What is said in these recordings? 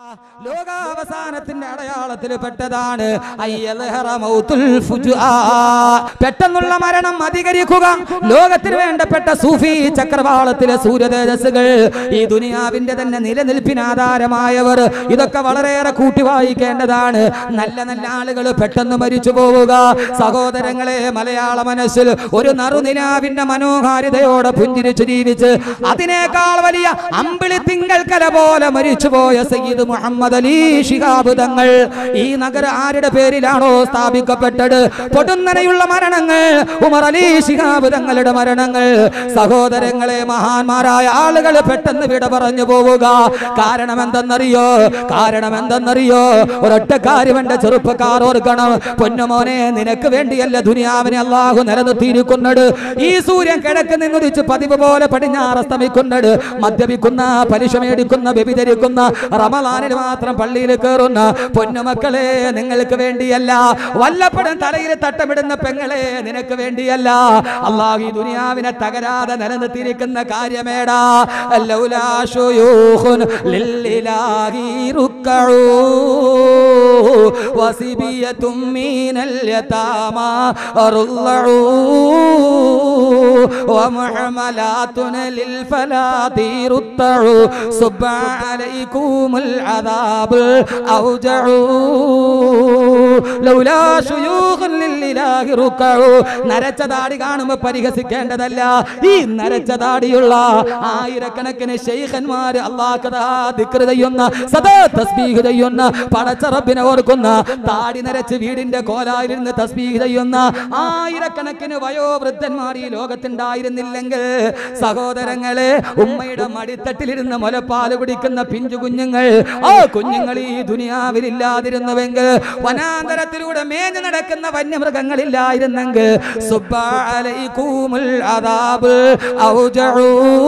ലോകാവസാനത്തിന്റെ അടയാളത്തിൽ പെട്ടതാണ് അയ്യൽഹറ മൗത്തുൽ ഫുജുആ. പെട്ടെന്നുള്ള മരണം അധികരിക്കുക ലോകത്തിന് വേണ്ടപ്പെട്ട സൂഫി ചക്രവാളത്തിലെ സൂര്യതേജസ്സുകൾ ഈ ദുനിയാവിന്റെ തന്നെ നിലനിൽപ്പിന് ആധാരമായവർ ഇതൊക്കെ വളരെയേറെ കൂട്ടി വായിക്കേണ്ടതാണ് നല്ല നല്ല ആളുകൾ പെട്ടെന്ന് മരിച്ചു പോവുക സഹോദരങ്ങളെ മലയാള മനസ്സിൽ ഒരു നറുനിലാവിന്റെ മനോഹാരിതയോടെ പുഞ്ചിരിച്ചു ജീവിച്ച് അതിനേക്കാൾ വലിയ അമ്പിളി തിങ്കൾ കല പോലെ മരിച്ചുപോയ സയ്യിദ് മുഹമ്മദ് അലി ശിഹാബ് തങ്ങൾ ഈ നഗരം ആരുടെ പേരിലാണോ സ്ഥാപിക്കപ്പെട്ടത് പൊടുന്നനെയുള്ള മരണങ്ങൾ ഉമർ അലി ശിഹാബ് തങ്ങളുടെ മരണങ്ങൾ സഹോദരങ്ങളെ മഹാന്മാരായ ആളുകൾ പെട്ടെന്ന് വിട പറഞ്ഞു പോവുക കാരണം എന്തെന്നറിയോ കാരണം എന്തെന്നറിയോ ഒരൊറ്റ കാര്യം എന്റെ ചെറുപ്പക്കാർ ഓർക്കണം പൊന്നുമോനെ നിനക്ക് വേണ്ടിയല്ല ദുനിയാവിനെ അള്ളാഹു നിലനിർത്തിയിരിക്കുന്നത് ഈ സൂര്യൻ കിഴക്ക് നിന്നുദിച്ച് പതിവ് പോലെ പടിഞ്ഞാറസ്തമിക്കുന്നത് മദ്യപിക്കുന്ന പലിശ മേടിക്കുന്ന വ്യഭിചരിക്കുന്ന റമലാനിൽ മാത്രം പള്ളിയിൽ കയറുന്ന പൊന്നുമക്കളെ നിങ്ങൾക്ക് വേണ്ടിയല്ല വല്ലപ്പോഴും തലയിൽ തട്ടമിടുന്ന പെങ്ങളെ നിനക്ക് വേണ്ടിയല്ല അള്ളാഹു ഈ ദുനിയാവിനെ തകരാതെ നിലനിർത്തിയിരിക്കുന്ന കാര്യമേടാ ലൗലാ ശുയൂഖുൻ ലില്ലിലാഹി റുക്കഊ വസിബിയത്തും മീനൽ യതാമാ അറുള്ളഊ ومحملات للفلاة رتعوا صب عليكم العذاب أوجع لولا شيوخ لله ركعوا നരച്ച താടി കാണുമ്പോ പരിഹസിക്കേണ്ടതല്ല ഈ നരച്ച താടിയുള്ള ആയിരക്കണക്കിന് ശൈഖന്മാര് അള്ളാഹ്കഥാ ദിക്ർ ചെയ്യുന്ന സദാ തസ്ബീഹ് ചെയ്യുന്ന പടച്ച റബ്ബിനെ ഓർക്കുന്ന താടി നരച്ച് വീടിന്റെ കോലായിരുന്ന് തസ്ബീഹ് ചെയ്യുന്ന ആയിരക്കണക്കിന് വയോവൃദ്ധന്മാർ ഈ ലോകത്തുണ്ടായിരുന്നില്ലെങ്കിൽ സഹോദരങ്ങളെ ഉമ്മയുടെ മടിത്തട്ടിലിരുന്ന് മുലപ്പാല് കുടിക്കുന്ന പിഞ്ചു കുഞ്ഞുങ്ങൾ ആ കുഞ്ഞുങ്ങൾ ഈ ദുനിയാവിലില്ലാതിരുന്നുവെങ്കിൽ വനാന്തരത്തിലൂടെ മേഞ്ഞു നടക്കുന്ന വന്യമൃഗങ്ങളില്ലായിരുന്നെങ്കിൽ സുബ്ബാ അലൈക്കുമുൽ അദാബ് ഔജഊ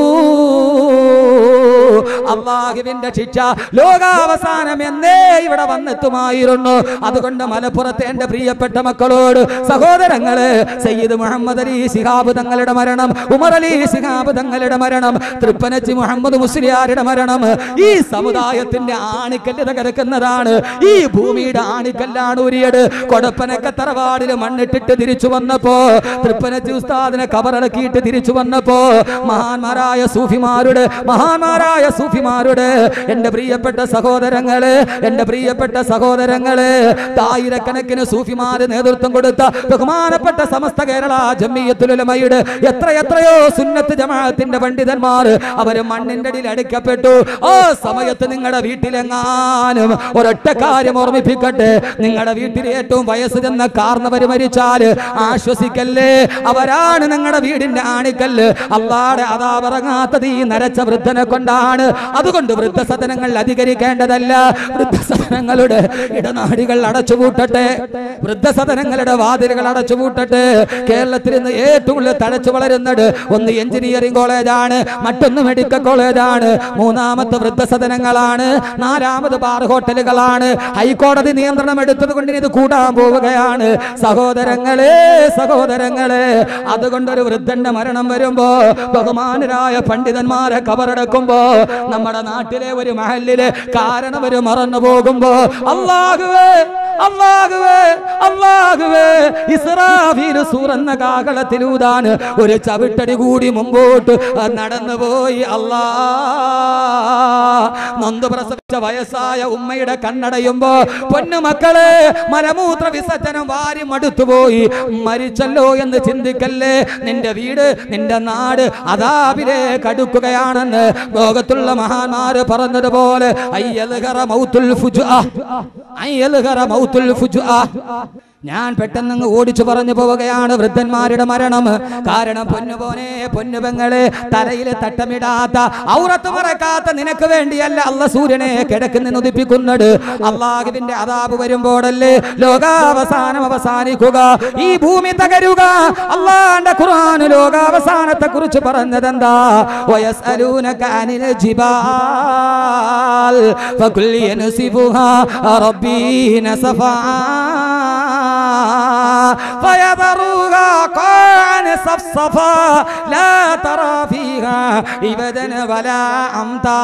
അള്ളാഹുവിന്റെ ശിക്ഷ ലോകാവസാനം എന്നേ ഇവിടെ വന്നെത്തുമായിരുന്നു അതുകൊണ്ട് മലപ്പുറത്തെ എന്റെ പ്രിയപ്പെട്ട മക്കളോട് സഹോദരങ്ങള് സയ്യിദ് മുഹമ്മദ് അലി ശിഹാബ് തങ്ങളുടെ മരണം ഉമർ അലി ശിഹാബ് തങ്ങളുടെ മരണം തൃപ്പനച്ചി മുഹമ്മദ് മുസ്ലിയാരുടെ മരണം ഈ സമുദായത്തിന്റെ ആണിക്കല്ല് തകർക്കുന്നതാണ് ഈ ഭൂമിയുടെ ആണിക്കല്ലാണ് ഉരിയത് കൊടപ്പനക്ക തറവാടില് മണ്ണിട്ടിട്ട് തിരിച്ചു വന്നപ്പോ തൃപ്പനച്ചി ഉസ്താദിനെ കബറടക്കിയിട്ട് തിരിച്ചു വന്നപ്പോ മഹാന്മാരായ സൂഫിമാരുടെ മഹാന്മാരായ സൂഫിമാരുടെ എന്റെ പ്രിയപ്പെട്ട സഹോദരങ്ങള് എന്റെ പ്രിയപ്പെട്ട സഹോദരങ്ങള് ആയിരക്കണക്കിന് സൂഫിമാര് നേതൃത്വം കൊടുത്ത ബഹുമാനപ്പെട്ട സമസ്ത കേരള ജമ്മിയത്തുലമയുടെ എത്ര എത്രയോ സുന്നത്ത് ജമാഅത്തിന്റെ പണ്ഡിതന്മാർ അവര് മണ്ണിന്റെ അടിയിൽ അടിക്കപ്പെട്ടു ആ സമയത്ത് നിങ്ങളുടെ വീട്ടിലെങ്ങാനും ഒരൊറ്റ കാര്യം ഓർമ്മിപ്പിക്കട്ടെ നിങ്ങളുടെ വീട്ടിൽ ഏറ്റവും വയസ്സ് ചെന്ന കാർന്നവര് മരിച്ചാല് ആശ്വസിക്കല്ലേ അവരാണ് നിങ്ങളുടെ വീടിന്റെ ആണിക്കല്ല് അള്ളാടെ അതാ പറങ്ങാത്തത് ഈ നരച്ച വൃദ്ധനെ കൊണ്ടാണ് അതുകൊണ്ട് വൃദ്ധസദനങ്ങൾ അധികരിക്കേണ്ടതല്ല വൃദ്ധസദനങ്ങളുടെ ഇടനാടികൾ അടച്ചുപൂട്ടട്ടെ വൃദ്ധസദനങ്ങളുടെ വാതിലുകൾ അടച്ചുപൂട്ടട്ടെ കേരളത്തിൽ ഇന്ന് ഏറ്റവും കൂടുതൽ തഴച്ചു വളരുന്നത് ഒന്ന് എഞ്ചിനീയറിംഗ് കോളേജാണ് മറ്റൊന്ന് മെഡിക്കൽ കോളേജാണ് മൂന്നാമത്തെ വൃദ്ധസദനങ്ങളാണ് നാലാമത് ബാർ ഹോട്ടലുകളാണ് ഹൈക്കോടതി നിയന്ത്രണം എടുത്തത് കൊണ്ട് ഇനി ഇത് കൂടാൻ പോവുകയാണ് സഹോദരങ്ങളെ സഹോദരങ്ങളെ അതുകൊണ്ടൊരു വൃദ്ധന്റെ മരണം വരുമ്പോ ബഹുമാനരായ പണ്ഡിതന്മാരെ കബറടക്കുമ്പോ നമ്മുടെ നാട്ടിലെ ഒരു മഹലിലെ കാരണം ഒരു മറന്നു പോകുമ്പോ അള്ളാഹുവേ അള്ളാഹുവേ അള്ളാഹുവേ ഇസ്രാഫീൽ സൂറന്ന കാകളത്തിലൂതാൻ ഒരു ചവിട്ടടി കൂടി മുമ്പോട്ട് നടന്നുപോയി അല്ലാ നൊന്ത് പ്രസവിച്ച വയസ്സായ ഉമ്മയുടെ കണ്ണടയുമ്പോ പൊന്നുമക്കളെ മലമൂത്ര വിസർജനം വാരി മടുത്തുപോയി മരിച്ചല്ലോ എന്ന് ചിന്തിക്കല്ലേ നിന്റെ വീട് നിന്റെ നാട് അതാപിലേക്ക് അടുക്കുകയാണെന്ന് ലോകത്തുള്ള മഹാന്മാര് പറഞ്ഞതുപോലെ അയ്യൽഹറ മൗത്തുൽ ഫുജുഅ അയ്യൽഹറ മൗത്തുൽ ഫുജുഅ ഞാൻ പെട്ടെന്ന് അങ്ങ് ഓടിച്ചു പറഞ്ഞു പോവുകയാണ് വൃദ്ധന്മാരുടെ മരണം കാരണം പൊന്നുപോനെ പൊന്നുപെങ്ങളെ തലയിൽ തട്ടമിടാത്ത ഔറത്ത് മറക്കാത്ത നിനക്ക് വേണ്ടിയല്ല അല്ല സൂര്യനെ കിടക്ക് നിന്ന് ഉദിപ്പിക്കുന്നത് അള്ളാഹുവിന്റെ അതാപ് വരുമ്പോഴല്ലേ ലോകാവസാനം അവസാനിക്കുക ഈ ഭൂമി തകരുക അള്ളാന്റെ ഖുർആൻ ലോകാവസാനത്തെ കുറിച്ച് പറഞ്ഞതെന്താ വയസ്അലൂനക അനിൽ ജിബാൽ ഫകുൽ യൻസിഫുഹാ റബ്ബി നസഫാ فيذروها قاعا صفصفا لا ترى فيها عوجا ولا أمتا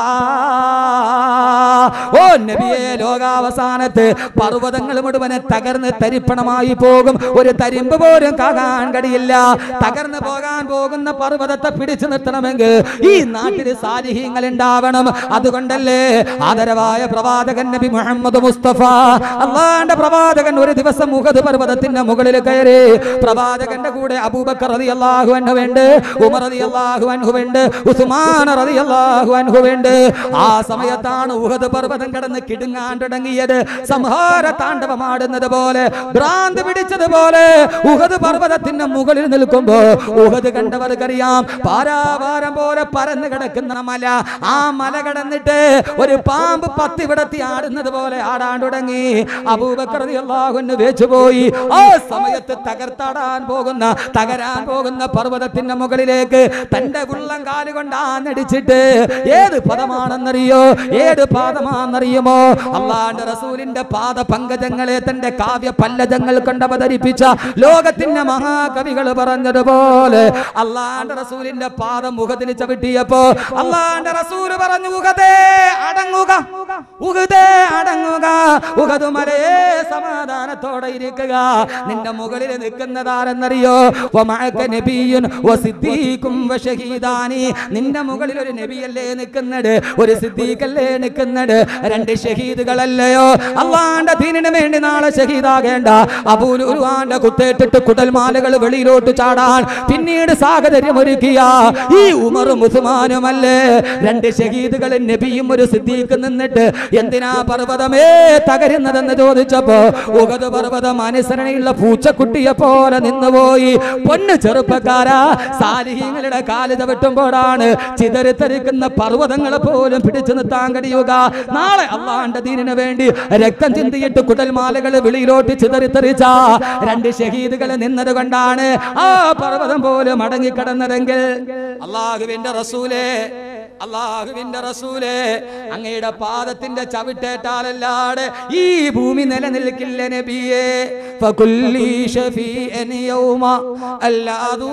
ഓ നബിയെ ലോകാവസാനത്ത് പർവ്വതങ്ങൾ മുഴുവൻ തകർന്ന് തരിപ്പണമായി പോകും ഒരു തരിമ്പ് പോലും കാകാൻ കഴിയില്ല തകർന്നു പോകാൻ പോകുന്ന പർവ്വതത്തെ പിടിച്ചു നിർത്തണമെങ്കിൽ ഈ നാട്ടിൽ സാലിഹ്യങ്ങൾ ഉണ്ടാവണം അതുകൊണ്ടല്ലേ ആദരവായ പ്രവാചകൻ നബി മുഹമ്മദ് മുസ്തഫ അള്ളാന്റെ പ്രവാചകൻ ഒരു ദിവസം മുഖത് പർവ്വതത്തിന്റെ മുകളിൽ കയറി പ്രവാചകന്റെ കൂടെ അബൂബക്കർ റതി അള്ളാഹു അൻഹുണ്ട് ഉമർ റതി അള്ളാഹു അൻഹുണ്ട് ഉസ്മാൻ റതി അള്ളാഹു അൻഹുണ്ട് ആ സമയത്താണ് ഉഹദ് പർവ്വതം കടന്ന് കിടുങ്ങാൻ തുടങ്ങിയത് സംഹാര താണ്ഡവമാടുന്നത് പോലെ ഭ്രാന്ത് പിടിച്ചതുപോലെ ഉഹദ് പർവ്വതത്തിന്റെ മുകളിൽ നിൽക്കുമ്പോ ഉഹദ് കണ്ടവർക്കറിയാം പാരാവാരം പോലെ പരന്നു കിടക്കുന്ന മല ആ മല കടന്നിട്ട് ഒരു പാമ്പ് പത്തി വിടത്തി ആടുന്നത് പോലെ ആടാൻ തുടങ്ങി അബൂബക്കർ അള്ളാഹുന്ന് വെച്ചുപോയി ആ സമയത്ത് തകർത്താടാൻ പോകുന്ന തകരാൻ പോകുന്ന പർവ്വതത്തിന്റെ മുകളിലേക്ക് തന്റെ ഉള്ളം കാലുകൊണ്ട് ആഞ്ഞടിച്ചിട്ട് ഏത് പദമാണെന്നറിയോ ഏത് പാദമാണെന്നറിയുമോ അള്ളാന്റെ റസൂലിന്റെ പാദ പങ്കജങ്ങളെ തന്റെ കാവ്യ പല്ലജങ്ങൾ കൊണ്ട് അവതരിപ്പിച്ച ലോകത്തിന്റെ മഹാകവികൾ പറഞ്ഞതുപോലെ അള്ളാന്റെ റസൂലിന്റെ പാദം മുഖത്തിന് ചവിട്ടിയപ്പോ അള്ളാന്റെ റസൂല് പറഞ്ഞു ഉഹദേ അടങ്ങുക ഉഹദേ അടങ്ങുക ഉഹദുമലയെ സമാധാനത്തോടെ ഇരിക്കുക നിന്റെ മുകളിൽ നിൽക്കുന്നതാരെന്നറിയോ വമഅക നബിയ്യുൻ വസിദ്ദീഖും വശഹീദാനി നിന്റെ മുകളിൽ ഒരു നബിയല്ലേ നിൽക്കുന്നത് ഒരു സിദ്ദീഖല്ലേ നിൽക്കുന്നത് രണ്ട് ഷഹീദുകളല്ലയോ അള്ളാന്റെ ദീനിന് വേണ്ടി നാളെ ഷഹീദാകേണ്ട അബൂലുരുവാന്റെ കുത്തേറ്റിട്ട് കുടൽമാലകൾ വെളിയിലോട്ട് ചാടാൻ പിന്നീട് സാഹചര്യം ഒരുക്കിയ ഈ ഉമറും ഉസ്മാനുമല്ലേ രണ്ട് ഷഹീദുകൾ നബിയും ഒരു സിദ്ദീഖ് നിന്നിട്ട് എന്തിനാ പർവ്വതമേ തകരുന്നതെന്ന് ചോദിച്ചപ്പോ ഉഗത് പർവ്വതം അനുസരണയുള്ള പൂച്ചക്കുട്ടിയെ പോലെ നിന്നുപോയി പൊന്നു ചെറുപ്പക്കാരാ സാലിഹീങ്ങളുടെ കാല് ചവിട്ടുമ്പോഴാണ് ചിതറിത്തെറിക്കുന്ന പർവ്വതങ്ങളെ പോലും പിടിച്ചു നിർത്താൻ കഴിയുക നാളെ അള്ളാന്റെ ദീനിന് വേണ്ടി രക്തം ചിന്തിയിട്ട് കുടൽമാലകൾ വെളിയിലോട്ട് ചിതറിത്തെറിച്ച രണ്ട് ഷഹീദുകൾ നിന്നത് കൊണ്ടാണ് ആ പർവ്വതം പോലും അടങ്ങിക്കിടന്നതെങ്കിൽ അള്ളാഹുവിന്റെ റസൂലേ അള്ളാഹുവിന്റെ റസൂലേ അങ്ങയുടെ പാദത്തിന്റെ ചവിട്ടേറ്റാലല്ലാതെ ഈ ഭൂമി നിലനിൽക്കില്ല നബിയേ ഫകുല്ലി ഷഫീഅൻ യൗമ അല്ലാദു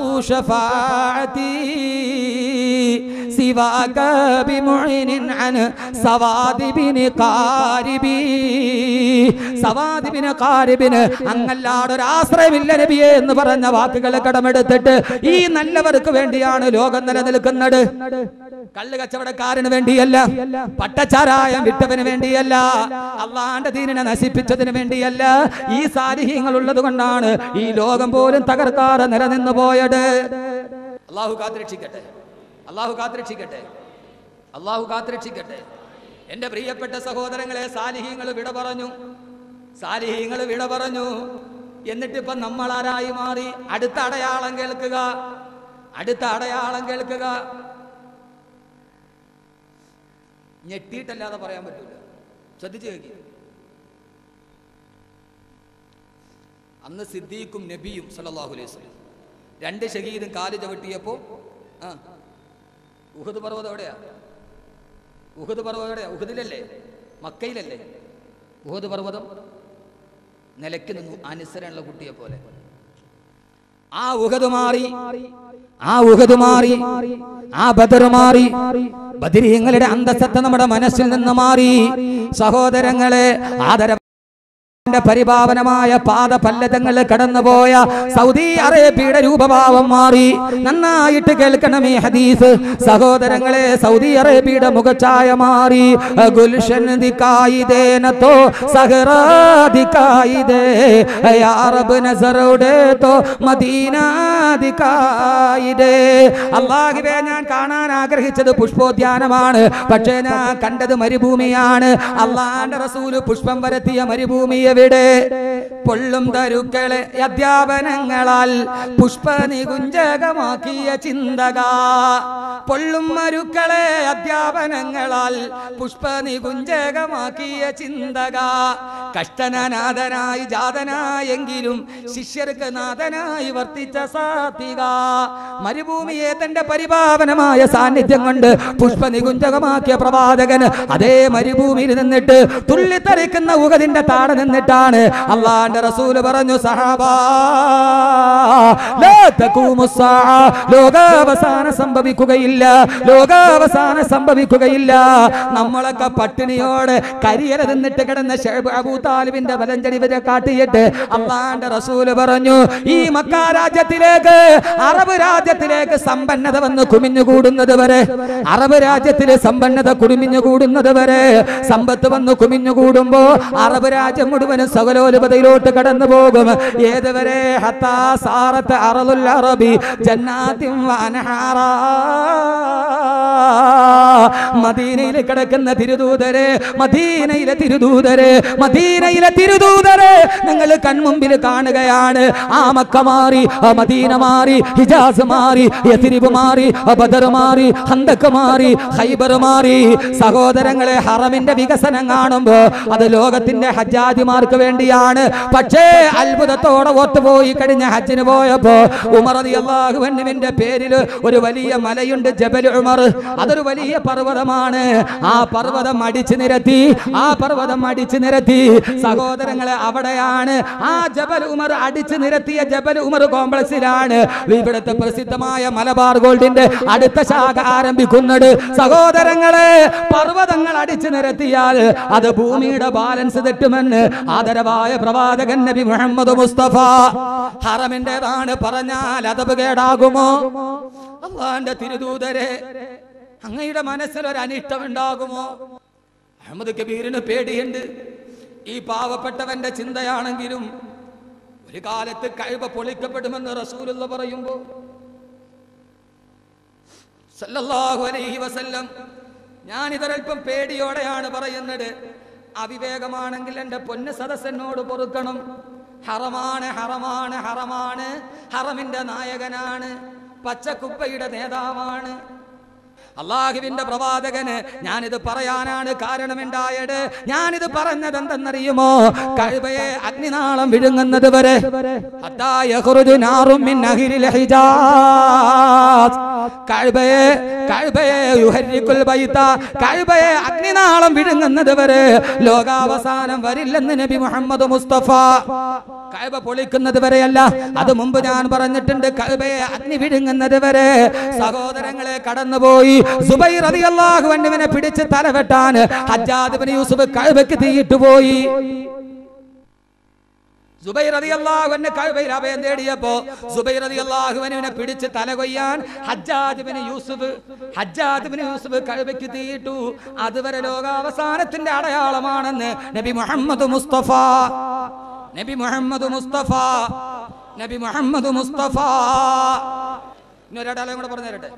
ഷഫാഅതി സിവാക ബിമുഇനിൻ അൻ സവാദിബിന് കാരിബി സവാദിബിന് കാരിബിന് അങ്ങല്ലാതെ ഒരു ആശ്രയമില്ല നബിയെ എന്ന് പറഞ്ഞ വാക്കുകൾ കടമെടുത്തിട്ട് ഈ നല്ലവർക്ക് വേണ്ടിയാണ് ലോകം നിലനിൽക്കുന്നത് കള്ള് കച്ചവടക്കാരന് വേണ്ടിയല്ല പട്ടച്ചാരായം വിട്ടവന് വേണ്ടിയല്ല അള്ളാന്റെ ദീനിനെ നശിപ്പിച്ചതിന് വേണ്ടിയല്ല ഈ സാരിഹ്യങ്ങൾ ഉള്ളത് കൊണ്ടാണ് ഈ ലോകം പോലും തകർക്കാതെ നിലനിന്നു പോയത് അള്ളാഹു കാത്തിരക്ഷിക്കട്ടെ അള്ളാഹു കാത്തിരക്ഷിക്കട്ടെ അള്ളാഹു കാത്തിരക്ഷിക്കട്ടെ എന്റെ പ്രിയപ്പെട്ട സഹോദരങ്ങളെ സാലിഹ്യങ്ങൾ വിട പറഞ്ഞു സാലിഹ്യങ്ങൾ വിട പറഞ്ഞു എന്നിട്ടിപ്പൊ നമ്മൾ ആരായി മാറി അടുത്ത അടയാളം കേൾക്കുക അടുത്ത അടയാളം കേൾക്കുക ഞെട്ടിയിട്ടല്ലാതെ പറയാൻ പറ്റൂല ശ്രദ്ധിച്ചു കേൾക്കി അന്ന് സിദ്ദീഖും നബിയും സല്ലല്ലാഹു അലൈഹി വസല്ലം രണ്ട് ഷഹീദും കാല് ചവിട്ടിയപ്പോ ആ ഉഹദ് പർവ്വതം എവിടെയാ ഉഹദ് പർവ്വതം എവിടെയാ ഉഹദിലല്ലേ മക്കയിലല്ലേ ഉഹദ് പർവ്വതം നിലയ്ക്ക് നിന്നു അനുസരണമുള്ള കുട്ടിയെ പോലെ ആ ഉഹദ് മാറി ആ ഉഹദ് മാറി ആ ബദർ മാറി ബദരീങ്ങളുടെ അന്തസ്സത്തെ നമ്മുടെ മനസ്സിൽ നിന്ന് മാറി സഹോദരങ്ങളെ ആദര ന്റെ പരിപാവനമായ പാദപല്ലതങ്ങൾ കടന്നുപോയ സൗദി അറേബ്യയുടെ രൂപഭാവം മാറി നന്നായിട്ട് കേൾക്കണം ഈ ഹദീസ് സഹോദരങ്ങളെ സൗദി അറേബ്യയുടെ മുഖഛായ മാറി ഗുൽഷൻ ദിക്കായി ദേനത്തോ സഹറാ ദിക്കായി ദേ യാ റബ്ബ് നസറുടെ തോ മദീന ദിക്കായി ദേ അല്ലാഹുവേ ഞാൻ കാണാൻ ആഗ്രഹിച്ചത് പുഷ്പോദ്യാനമാണ് പക്ഷേ ഞാൻ കണ്ടത് മരുഭൂമിയാണ് അള്ളാന്റെ റസൂല് പുഷ്പം വരത്തിയ മരുഭൂമി എവിടെ പൊള്ളും തരുക്കളെ അധ്യാപനങ്ങളാൽ പുഷ്പ നികുഞ്ചകമാക്കിയ ചിന്തക പൊള്ളും മരുക്കളെ അധ്യാപനങ്ങളാൽ പുഷ്പ നികുഞ്ചകമാക്കിയ ചിന്തക കഷ്ടനാഥനായി ജാതനായെങ്കിലും ശിഷ്യർക്ക് നാഥനായി വർത്തിച്ച സാത്വിക മരുഭൂമിയെ തന്റെ പരിപാവനമായ സാന്നിധ്യം കൊണ്ട് പുഷ്പ നികുഞ്ചകമാക്കിയ പ്രവാചകന് അതേ മരുഭൂമിയിൽ നിന്നിട്ട് തുള്ളിത്തറിക്കുന്ന ഉകതിന്റെ താഴെ നിന്നിട്ട് എന്നിട്ടാണ് അള്ളാന്റെ റസൂല് പറഞ്ഞു സഹാബാ ലാ തഖൂമുസ്സാ. ലോകാവസാനം സംഭവിക്കുകയില്ല ലോകാവസാനം സംഭവിക്കുകയില്ല നമ്മളൊക്കെ പട്ടിണിയോട് കരിയല തിന്നിട്ട് കിടന്ന ഷേബ് അബൂ താലിബിന്റെ വലഞ്ചടി വരെ കാട്ടിയിട്ട് അള്ളാന്റെ റസൂല് പറഞ്ഞു ഈ മക്കാ രാജ്യത്തിലേക്ക് അറബ് രാജ്യത്തിലേക്ക് സമ്പന്നത വന്ന് കുമിഞ്ഞുകൂടുന്നത് വരെ അറബ് രാജ്യത്തില് സമ്പന്നത കുടുമിഞ്ഞു കൂടുന്നത് വരെ സമ്പത്ത് വന്ന് കുമിഞ്ഞു കൂടുമ്പോ അറബ് രാജ്യം മുഴുവനും സകലോലുപതയിലോട്ട് കടന്നു പോകും ഏതുവരെ ഹത്താ സാറത്ത് അറലുൽ അറബി ജന്നാത്തിൻ വനഹാറാ മദീനയിൽ കിടക്കുന്ന തിരുദൂതരെ മദീനയിലെ തിരുദൂതരെ മദീനയിലെ തിരുദൂതരെ നിങ്ങൾ കൺമുമ്പിൽ കാണുകയാണ് ആ മക്ക മാറി ആ മദീന മാറി ഹിജാസ് മാറി യതിരിബ് മാറി ബദർ മാറി ഹന്തക്ക് മാറി ഹൈബർ മാറി സഹോദരങ്ങളെ ഹറമിന്റെ വികസനം കാണുമ്പോ അത് ലോകത്തിന്റെ ഹജ്ജാജിമാർക്ക് വേണ്ടിയാണ് പക്ഷേ അത്ഭുതത്തോടെ ഓത്തുപോയി കഴിഞ്ഞ ഹജ്ജിന് പോയപ്പോ ഉമർ അള്ളാഹുവിന്റെ പേരിൽ ഒരു വലിയ മലയുണ്ട് ജബൽ ഉമർ അതൊരു വലിയ പർവ്വതമാണ് ആ പർവ്വതം അടിച്ചു നിരത്തി ആ പർവ്വതം അടിച്ചു നിരത്തി സഹോദരങ്ങളെ അവിടെയാണ് ആ ജബൽ ഉമർ അടിച്ചു നിരത്തിയ ജബൽ ഉമർ കോംപ്ലക്സിലാണ് ഇവിടുത്തെ പ്രസിദ്ധമായ മലബാർ ഗോൾഡിന്റെ അടുത്ത ശാഖ ആരംഭിക്കുന്നത് സഹോദരങ്ങളെ പർവ്വതങ്ങൾ അടിച്ചു നിരത്തിയാൽ അത് ഭൂമിയുടെ ബാലൻസ് തെറ്റുമെന്ന് ആദരവായ പ്രവാചകൻ നബി മുഹമ്മദ് മുസ്തഫ ഹറമിന്റേതാണ് പറഞ്ഞാൽ അതബ് കേടാകുമോ അള്ളാന്റെ തിരുദൂതരെ അങ്ങയുടെ മനസ്സിൽ ഒരു അനിഷ്ടം ഉണ്ടാകുമോ അഹമ്മദ് കബീറിന് പേടിയുണ്ട് ഈ പാവപ്പെട്ടവന്റെ ചിന്തയാണെങ്കിലും ഒരു കാലത്ത് കഴിവ് പൊളിക്കപ്പെടുമെന്ന് റസൂലുള്ള പറയുമ്പോ സല്ലല്ലാഹു അലൈഹി വസല്ലം ഞാൻ ഇതൊരൽപ്പം പേടിയോടെയാണ് പറയുന്നത് അവിവേകമാണെങ്കിൽ എൻ്റെ പൊന്ന് സദസ്സനോട് പൊറുക്കണം ഹറമാണ് ഹറമാണ് ഹറമാണ് ഹറമിന്റെ നായകനാണ് പച്ചക്കുപ്പയുടെ നേതാവാണ് അള്ളാഹുവിന്റെ പ്രവാചകന് ഞാനിത് പറയാനാണ് കാരണമുണ്ടായത് ഞാനിത് പറഞ്ഞത് എന്തെന്നറിയുമോ കഴിവയെ അഗ്നിനാളം വിഴുങ്ങുന്നത് വരെ ഹത്താ യഖ്റുജു നാറും മിൻ അഹ്ലിൽ ഹിജാസ് കഅബയെ കഅബയെ യുഹരിക്കുൽ ബൈത കഅബയെ അഗ്നിനാളം വിഴുങ്ങുന്നത് വരെ ലോകാവസാനം വരില്ലെന്ന് നബി മുഹമ്മദ് മുസ്തഫ കഅബ പൊളിക്കുന്നത് വരെയല്ല അത് മുമ്പ് ഞാൻ പറഞ്ഞിട്ടുണ്ട് കഅബയെ അഗ്നി വിഴുങ്ങുന്നത് വരെ സഹോദരങ്ങളെ കടന്നുപോയി സുബൈർ റളിയല്ലാഹു അൻഹുവിനെ പിടിച്ച് തലവെട്ടാൻ ഹജ്ജാദ് ഇബ്നു യൂസുഫ് കഅബയ്ക്ക് തീയിട്ട് പോയി സുബൈർ റളിയല്ലാഹു അൻഹു കഅബയിൽ അഭയം തേടിയപ്പോ സുബൈർ റളിയല്ലാഹു അൻഹുവിനെ പിടിച്ച് തല കൊയ്യാൻ ഹജ്ജാദ് ഇബ്നു യൂസുഫ് ഹജ്ജാദ് ഇബ്നു യൂസുഫ് കഅബയ്ക്ക് തീയിട്ടു അതുവരെ ലോകാവസാനത്തിന്റെ അടയാളമാണെന്ന് നബി മുഹമ്മദ് മുസ്തഫ നബി മുഹമ്മദ് മുസ്തഫ നബി മുഹമ്മദ് മുസ്തഫ ഇന്നൊരടയാളം കൂടെ പറഞ്ഞു തരട്ടെ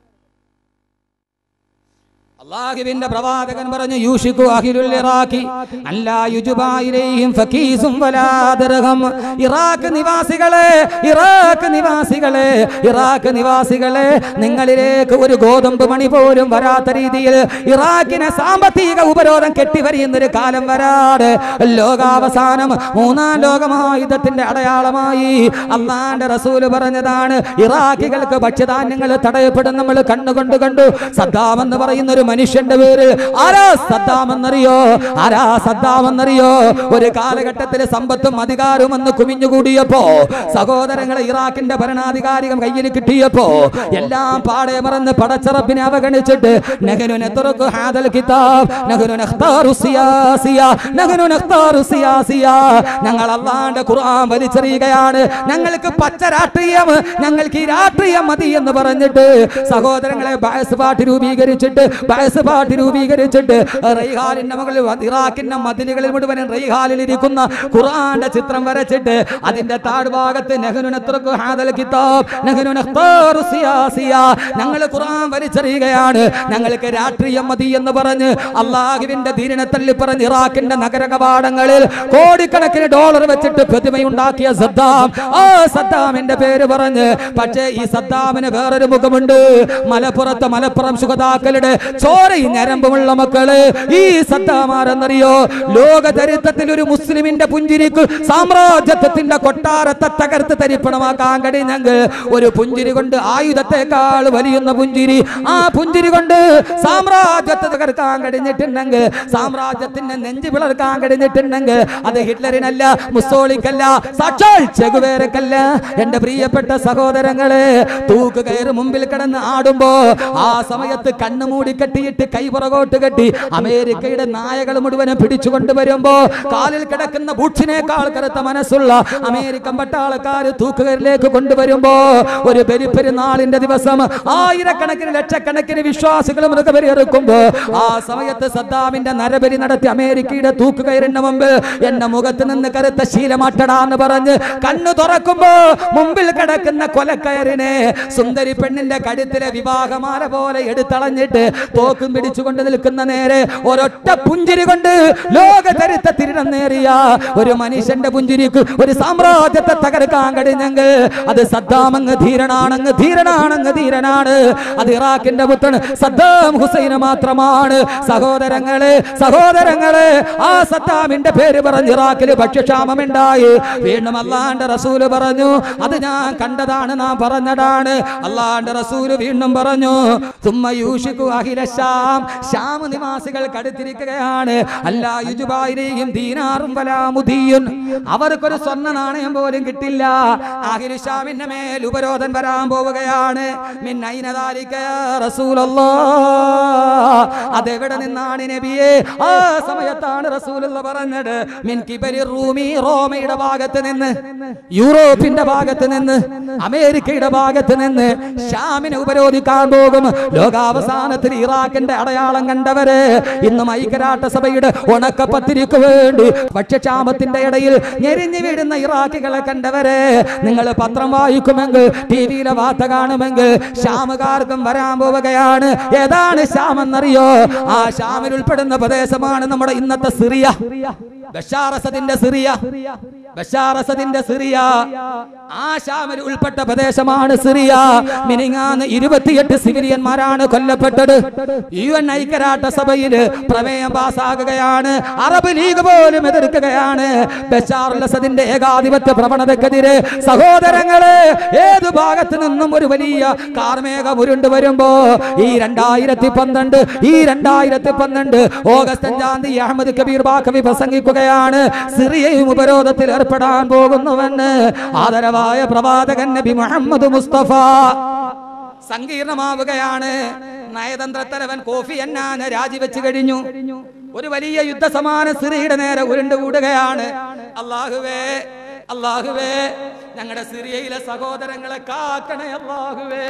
അള്ളാഹുവിന്റെ പ്രവാചകൻ പറഞ്ഞു യൂഷിക്കു അഹിലുൽ ഇറാഖി അല്ലാ യുജുബാ ഇലൈഹിം ഫകീസും വലാ ദിർഹം ഇറാഖ് നിവാസികളെ ഇറാഖ് നിവാസികളെ ഇറാഖ് നിവാസികളെ നിങ്ങളിലേക്ക് ഒരു ഗോതമ്പ് മണി പോലും വരാത്ത രീതിയിൽ ഇറാഖിനെ സാമ്പത്തിക ഉപരോധം കെട്ടിവരിയുന്ന ഒരു കാലം വരാതെ ലോകാവസാനം മൂന്നാം ലോകമായുധത്തിന്റെ അടയാളമായി അള്ളാന്റെ റസൂല് പറഞ്ഞതാണ് ഇറാഖികൾക്ക് ഭക്ഷ്യധാന്യങ്ങൾ തടയപ്പെടും നമ്മൾ കണ്ണുകൊണ്ട് കണ്ടു സദ്ദാം എന്ന് പറയുന്ന ഒരു മനുഷ്യന്റെ പേര് ആരാ സദ്ദാം എന്നറിയോ ആരാ സദ്ദാം എന്നറിയോ ഒരു കാലഘട്ടത്തിൽ സമ്പത്തും അധികാരവും എന്ന് കുമിഞ്ഞുകൂടിയപ്പോ സഹോദരങ്ങളെ ഇറാഖിന്റെ ഭരണാധികാരികം കയ്യിൽ കിട്ടിയപ്പോ എല്ലാം പാടെ മറന്ന് പടച്ചറപ്പിനെ അവഗണിച്ചിട്ട് നഹ്നു നത്റുഖു ഹാദൽ കിതാബ് നഹ്നു നഖ്താറു സിയാസിയ നഹ്നു നഖ്താറു സിയാസിയ ഞങ്ങൾ അള്ളാന്റെ ഖുർആൻ വലിച്ചെറിയുകയാണ് ഞങ്ങൾക്ക് പച്ച രാഷ്ട്രീയം ഞങ്ങൾക്ക് ഈ രാഷ്ട്രീയം മതി എന്ന് പറഞ്ഞിട്ട് സഹോദരങ്ങളെ ബയസ് പാർട്ടി രൂപീകരിച്ചിട്ട് ബയസ് പാർട്ടി രൂപീകരിച്ചിട്ട് റൈഹാലിന്റെ മുകളിൽ ഇറാഖിന്റെ മതിലുകളിൽ മുഴുവനും റൈഹാലിൽ ഇരിക്കുന്ന ഖുർആന്റെ ചിത്രം വരച്ചിട്ട് അതിന്റെ താഴ്ഭാഗത്ത് നഹ്നു നത്റുഖു ഹാദൽ കിതാബ് നഹ്നു നഖ്താറു സിയാസിയ ഞങ്ങൾ ഖുർആൻ വലിച്ചെറിയുകയാണ് ഞങ്ങൾക്ക് രാഷ്ട്രീയം മതി എന്ന് പറഞ്ഞ് അള്ളാഹുവിന്റെ ദീനിനെ തള്ളി പറഞ്ഞ് ഇറാഖിന്റെ നഗര കവാടങ്ങളിൽ കോടിക്കണക്കിന് ഡോളർ വെച്ചിട്ട് പ്രതിമയുണ്ടാക്കിയ സദ്ദാം ആ സദ്ദാമിന്റെ പേര് പറഞ്ഞ് പക്ഷേ ഈ സദ്ദാമിന് വേറൊരു മുഖമുണ്ട് മലപ്പുറത്ത് മലപ്പുറം സുഗതാക്കളുടെ ചോരയും ഞരമ്പുമുള്ള മക്കള് ഈ സദ്ദാമാരെന്നറിയോ ലോക ചരിത്രത്തിൽ ഒരു മുസ്ലിമിന്റെ പുഞ്ചിരിക്ക് സാമ്രാജ്യത്വത്തിന്റെ കൊട്ടാരത്തെ തകർത്ത് തരിപ്പണമാക്കാൻ കഴിഞ്ഞെങ്കിൽ ഒരു പുഞ്ചിരി കൊണ്ട് ആയുധത്തെക്കാൾ വലിയുന്ന പുഞ്ചിരി ആ പുഞ്ചിരി കൊണ്ട് സാമ്രാജ്യത്തെ തകർക്കാൻ കഴിഞ്ഞിട്ടുണ്ടെങ്കിൽ സാമ്രാജ്യത്തിന്റെ നെഞ്ചു പിളർക്കാൻ കഴിഞ്ഞിട്ടുണ്ടെങ്കിൽ അത് ഹിറ്റ്ലറിനല്ല മുസോളിക്കല്ല സാക്ഷാൽ ചെകുവേരക്കല്ല എന്റെ പ്രിയപ്പെട്ട സഹോദരങ്ങളെ തൂക്ക് കയറി മുമ്പിൽ കിടന്ന് ആടുമ്പോ ആ സമയത്ത് കണ്ണു മൂടി കെട്ടിയിട്ട് കൈ പുറകോട്ട് കെട്ടി അമേരിക്കയുടെ നായകൾ മുഴുവനും പിടിച്ചു കൊണ്ടുവരുമ്പോ കാലിൽ കിടക്കുന്ന ബൂട്സിനേക്കാൾ കറുത്ത മനസ്സുള്ള അമേരിക്കൻ പട്ടാളക്കാർ തൂക്കുകയറിലേക്ക് കൊണ്ടുവരുമ്പോ ഒരു ബലിപ്പെരുന്നാളിന്റെ ദിവസം ആയിരക്കണക്കിന് ലക്ഷക്കണക്കിന് വിശ്വാസികൾ മൃഗബലി ഇറക്കുമ്പോ ആ സമയത്ത് സദ്ദാമിന്റെ നരബലി നടത്തി അമേരിക്കയുടെ തൂക്കുകയറിന്റെ മുമ്പ് എന്റെ മുഖത്ത് നിന്ന് കരുത്ത ശീലമാട്ടടാന്ന് പറഞ്ഞ് കണ്ണു തുറക്കുമ്പോ മുമ്പിൽ കിടക്കുന്ന കൊലക്കയറിനെ സുന്ദരി പെണ്ണിന്റെ കഴുത്തിലെ വിവാഹമാല പോലെ എടുത്തളഞ്ഞിട്ട് തോക്കും പിടിച്ചുകൊണ്ട് നിൽക്കുന്ന നേരെ ഒരൊറ്റ പുഞ്ചിരി കൊണ്ട് ലോക ചരിത്രത്തിരിടം നേറിയ ഒരു മനുഷ്യന്റെ പുഞ്ചിരിക്ക് ഒരു സാമ്രാജ്യത്തെ തകർക്കാൻ കഴിഞ്ഞെങ്കിൽ അത് സദ്ദാമങ്ങ് ധീരനാണങ്ങ് ധീരനാണങ്ങ് ധീരനാണ് അത് ഇറാഖിന്റെ പുത്രൻ സദ്ദാം ഹുസൈന് മാത്രമാണ് സഹോദരങ്ങളെ സഹോദരങ്ങളെ ആ സദ്ദാമിന്റെ പേര് പറഞ്ഞ് ഇറാഖിൽ ഭക്ഷ്യക്ഷാമമുണ്ടായി വീണ്ടും അള്ളാന്റെ റസൂല് പറഞ്ഞു അത് ഞാൻ കണ്ടതാണ് നാം പറഞ്ഞതാണ് അള്ളാന്റെ റസൂല് വീണ്ടും പറഞ്ഞു തുമ്മ യൂഷിക്കു അഖില ശാം ശാം നിവാസികൾ കടുത്തിരിക്കുകയാണ് അല്ലാ യുജുബായിരെയും ദീനാറും വലാമുദീയുൻ അവർക്കൊരു സ്വർണ്ണ നാണയം പോലും കിട്ടില്ല അഖിലു ഷാമിന്റെ മേൽ ഉപരോധം വരാൻ പോവുകയാണ് മിൻ ഐനദാലിക യാ റസൂലല്ലാഹ് അതെവിടെ നിന്നാണ് നബിയെ ആ സമയത്താണ് റസൂലുള്ള പറഞ്ഞത് മിൻ കിബരി റൂമി റോമയുടെ ഭാഗത്ത് നിന്ന് യൂറോപ്പിന്റെ ഭാഗത്ത് നിന്ന് അമേരിക്കയുടെ ഭാഗത്ത് നിന്ന് ഷാമിനെ ഉപരോധിക്കാൻ പോകും ലോകാവസാനത്തിൽ ഇറാഖിന്റെ അടയാളം കണ്ടവര് ഇന്നും ഐക്യരാഷ്ട്ര സഭയുടെ ഉണക്കപ്പത്തിരിക്ക് വേണ്ടി ഭക്ഷ്യക്ഷാമത്തിന്റെ ഇടയിൽ ഞെരിഞ്ഞു വീഴുന്ന ഇറാഖികളെ കണ്ടവരെ നിങ്ങൾ പത്രം വായിക്കുമെങ്കിൽ ടി വിയിലെ വാർത്ത കാണുമെങ്കിൽ ഷാമുകാർക്കും വരാൻ പോവുകയാണ് ഏതാണ് ഷാം എന്നറിയോ ആ ഷാമിൽ ഉൾപ്പെടുന്ന പ്രദേശമാണ് നമ്മുടെ ഇന്നത്തെ സിറിയ ബഷാറസദിന്റെ സിറിയ ബഷാറസദിന്റെ സിറിയ ആ ഷാമിൽ ഉൾപ്പെട്ട പ്രദേശമാണ് സിറിയ മിനിങ്ങാന്ന് ഇരുപത്തിയെട്ട് സിവിലിയന്മാരാണ് കൊല്ലപ്പെട്ടത് യു എൻ ഐക്യരാഷ്ട്ര സഭയിൽ പ്രമേയം പാസ്സാകുകയാണ് അറബ് ലീഗ് പോലും എതിർക്കുകയാണ് ബഷാർ അസദിന്റെ ഏകാധിപത്യ പ്രവണതക്കെതിരെ സഹോദരങ്ങളെ ഏത് ഭാഗത്ത് നിന്നും ഒരു വലിയ കാർമേഘം ഉരുണ്ട് വരുമ്പോ ഈ രണ്ടായിരത്തി പന്ത്രണ്ട് ഈ രണ്ടായിരത്തി പന്ത്രണ്ട് ഓഗസ്റ്റ് അഞ്ചാം തീയതി അഹമ്മദ് കബീർ ബാക്കവി പ്രസംഗിക്കുകയാണ് സിറിയയും ഉപരോധത്തിൽ ഏർപ്പെടാൻ പോകുന്നുവെന്ന് ആദരവായ പ്രവാചകൻ നബി മുഹമ്മദ് മുസ്തഫ സങ്കീർണമാവുകയാണ് നയതന്ത്ര തലവൻ കോഫി അന്നാന് രാജിവെച്ച് കഴിഞ്ഞു ഒരു വലിയ യുദ്ധസമാന സിറിയുടെ നേരെ ഉരുണ്ടുകൂടുകയാണ് അള്ളാഹുവേ അള്ളാഹുവേ ഞങ്ങളുടെ സിറിയയിലെ സഹോദരങ്ങളെ കാക്കണേ അള്ളാഹുവേ